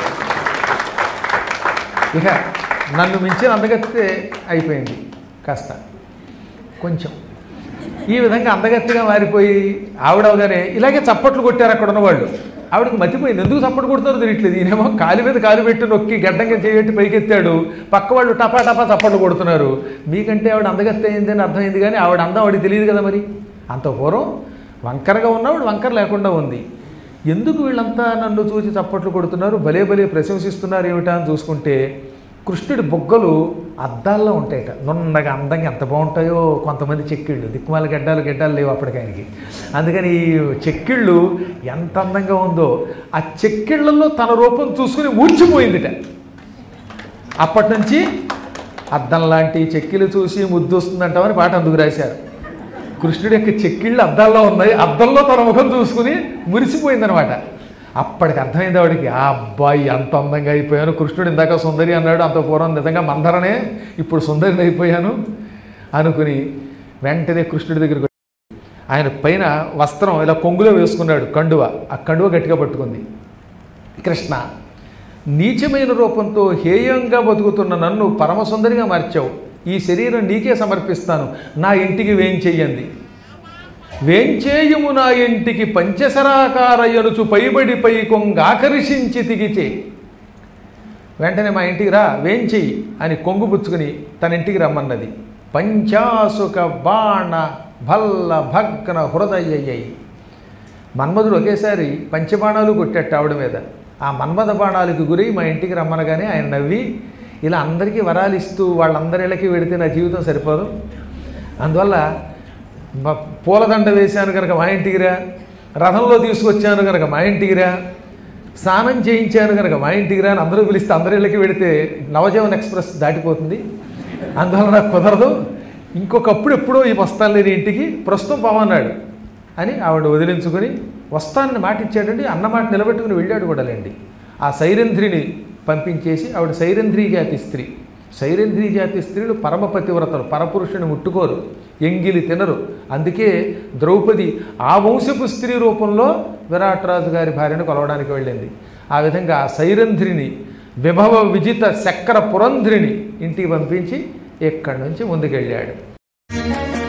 ఇక నన్ను మించిన అందగత్తే అయిపోయింది కాస్త కొంచెం ఈ విధంగా అందగత్తిగా మారిపోయి ఆవిడవగానే ఇలాగే చప్పట్లు కొట్టారు అక్కడ ఉన్నవాళ్ళు ఆవిడకి మతిపోయింది ఎందుకు చప్పట్లు కొడుతున్నారో తెలియట్లేదు ఈయనేమో కాలు మీద కాలు పెట్టి నొక్కి గడ్డంగా చేయబెట్టి పైకెత్తాడు పక్క వాళ్ళు టపా టపా చప్పట్లు కొడుతున్నారు మీకంటే ఆవిడ అందగత్తి అయింది అని అర్థమైంది కానీ ఆవిడ అందం ఆవిడకి తెలియదు కదా మరి అంత పూర్వం వంకరగా ఉన్నవాడు వంకర లేకుండా ఉంది ఎందుకు వీళ్ళంతా నన్ను చూసి చప్పట్లు కొడుతున్నారు భలే భలే ప్రశంసిస్తున్నారు ఏమిటా అని చూసుకుంటే కృష్ణుడి బొగ్గలు అద్దాల్లో ఉంటాయట నున్నగా అందంగా ఎంత బాగుంటాయో కొంతమంది చెక్కిళ్ళు దిక్కుమాల గడ్డాలు గడ్డాలు లేవు అప్పటికి ఆయనకి అందుకని ఈ చెక్కిళ్ళు ఎంత అందంగా ఉందో ఆ చెక్కిళ్ళల్లో తన రూపం చూసుకుని ఊడ్చిపోయిందిట అప్పటి నుంచి అద్దం లాంటి చెక్కిలు చూసి ముద్దు వస్తుందంటామని పాట అందుకు రాశారు కృష్ణుడి యొక్క చెక్కిళ్ళు అద్దాల్లో ఉన్నాయి అద్దంలో తన ముఖం చూసుకుని మురిసిపోయిందనమాట అప్పటికి అర్థమైంది ఆవిడకి ఆ అబ్బాయి అంత అందంగా అయిపోయాను కృష్ణుడు ఇందాక సుందరి అన్నాడు అంత పూర్వం నిజంగా మందరనే ఇప్పుడు సుందరిని అయిపోయాను అనుకుని వెంటనే కృష్ణుడి దగ్గరికి వచ్చి ఆయన పైన వస్త్రం ఇలా కొంగులో వేసుకున్నాడు కండువ ఆ కండువ గట్టిగా పట్టుకుంది కృష్ణ నీచమైన రూపంతో హేయంగా బతుకుతున్న నన్ను పరమసుందరిగా మార్చావు ఈ శరీరం నీకే సమర్పిస్తాను నా ఇంటికి వేంచెయ్యండి వేంచేయము నా ఇంటికి పంచశరాకారయనుచు పైబడి పై కొంగ ఆకర్షించి తిగిచే వెంటనే మా ఇంటికి రా వేంచెయ్యి అని కొంగు పుచ్చుకుని తన ఇంటికి రమ్మన్నది పంచాసుక బాణ భల్ల భగ్న హృదయ్యయ్యి మన్మధుడు ఒకేసారి పంచబాణాలు కొట్టేట ఆవిడ మీద ఆ మన్మథ బాణాలకు గురై మా ఇంటికి రమ్మనగానే ఆయన నవ్వి ఇలా అందరికీ వరాలు ఇస్తూ వాళ్ళందరిళ్ళకి వెడితే నా జీవితం సరిపోదు అందువల్ల మ- పూలదండ వేశాను కనుక మా ఇంటికి రా రథంలో తీసుకొచ్చాను కనుక మా ఇంటికి రా స్నానం చేయించాను కనుక మా ఇంటికి రా అని అందరూ పిలిస్తే అందరిళ్ళకి వెడితే నవజీవన్ ఎక్స్ప్రెస్ దాటిపోతుంది అందువల్ల నాకు కుదరదు ఇంకొకప్పుడు ఎప్పుడో ఈ వస్తాను లేని ఇంటికి ప్రస్తుతం పవన్నాడు అని ఆవిడ వదిలించుకొని వస్తానని మాట ఇచ్చాడండి అన్న మాట నిలబెట్టుకుని వెళ్ళాడు కూడా లేండి ఆ సైరంధ్రిని పంపించేసి ఆవిడ సైరంధ్రి జాతి స్త్రీ సైరంధ్రి జాతి స్త్రీలు పరమ పతివ్రతలు పరపురుషుని ముట్టుకోరు ఎంగిలి తినరు అందుకే ద్రౌపది ఆ వంశపు స్త్రీ రూపంలో విరాట్రాజు గారి భార్యను కొలవడానికి వెళ్ళింది ఆ విధంగా ఆ సైరంధ్రిని విభవ విజిత చక్ర పురంధ్రిని ఇంటికి పంపించి ఇక్కడి నుంచి ముందుకెళ్ళాడు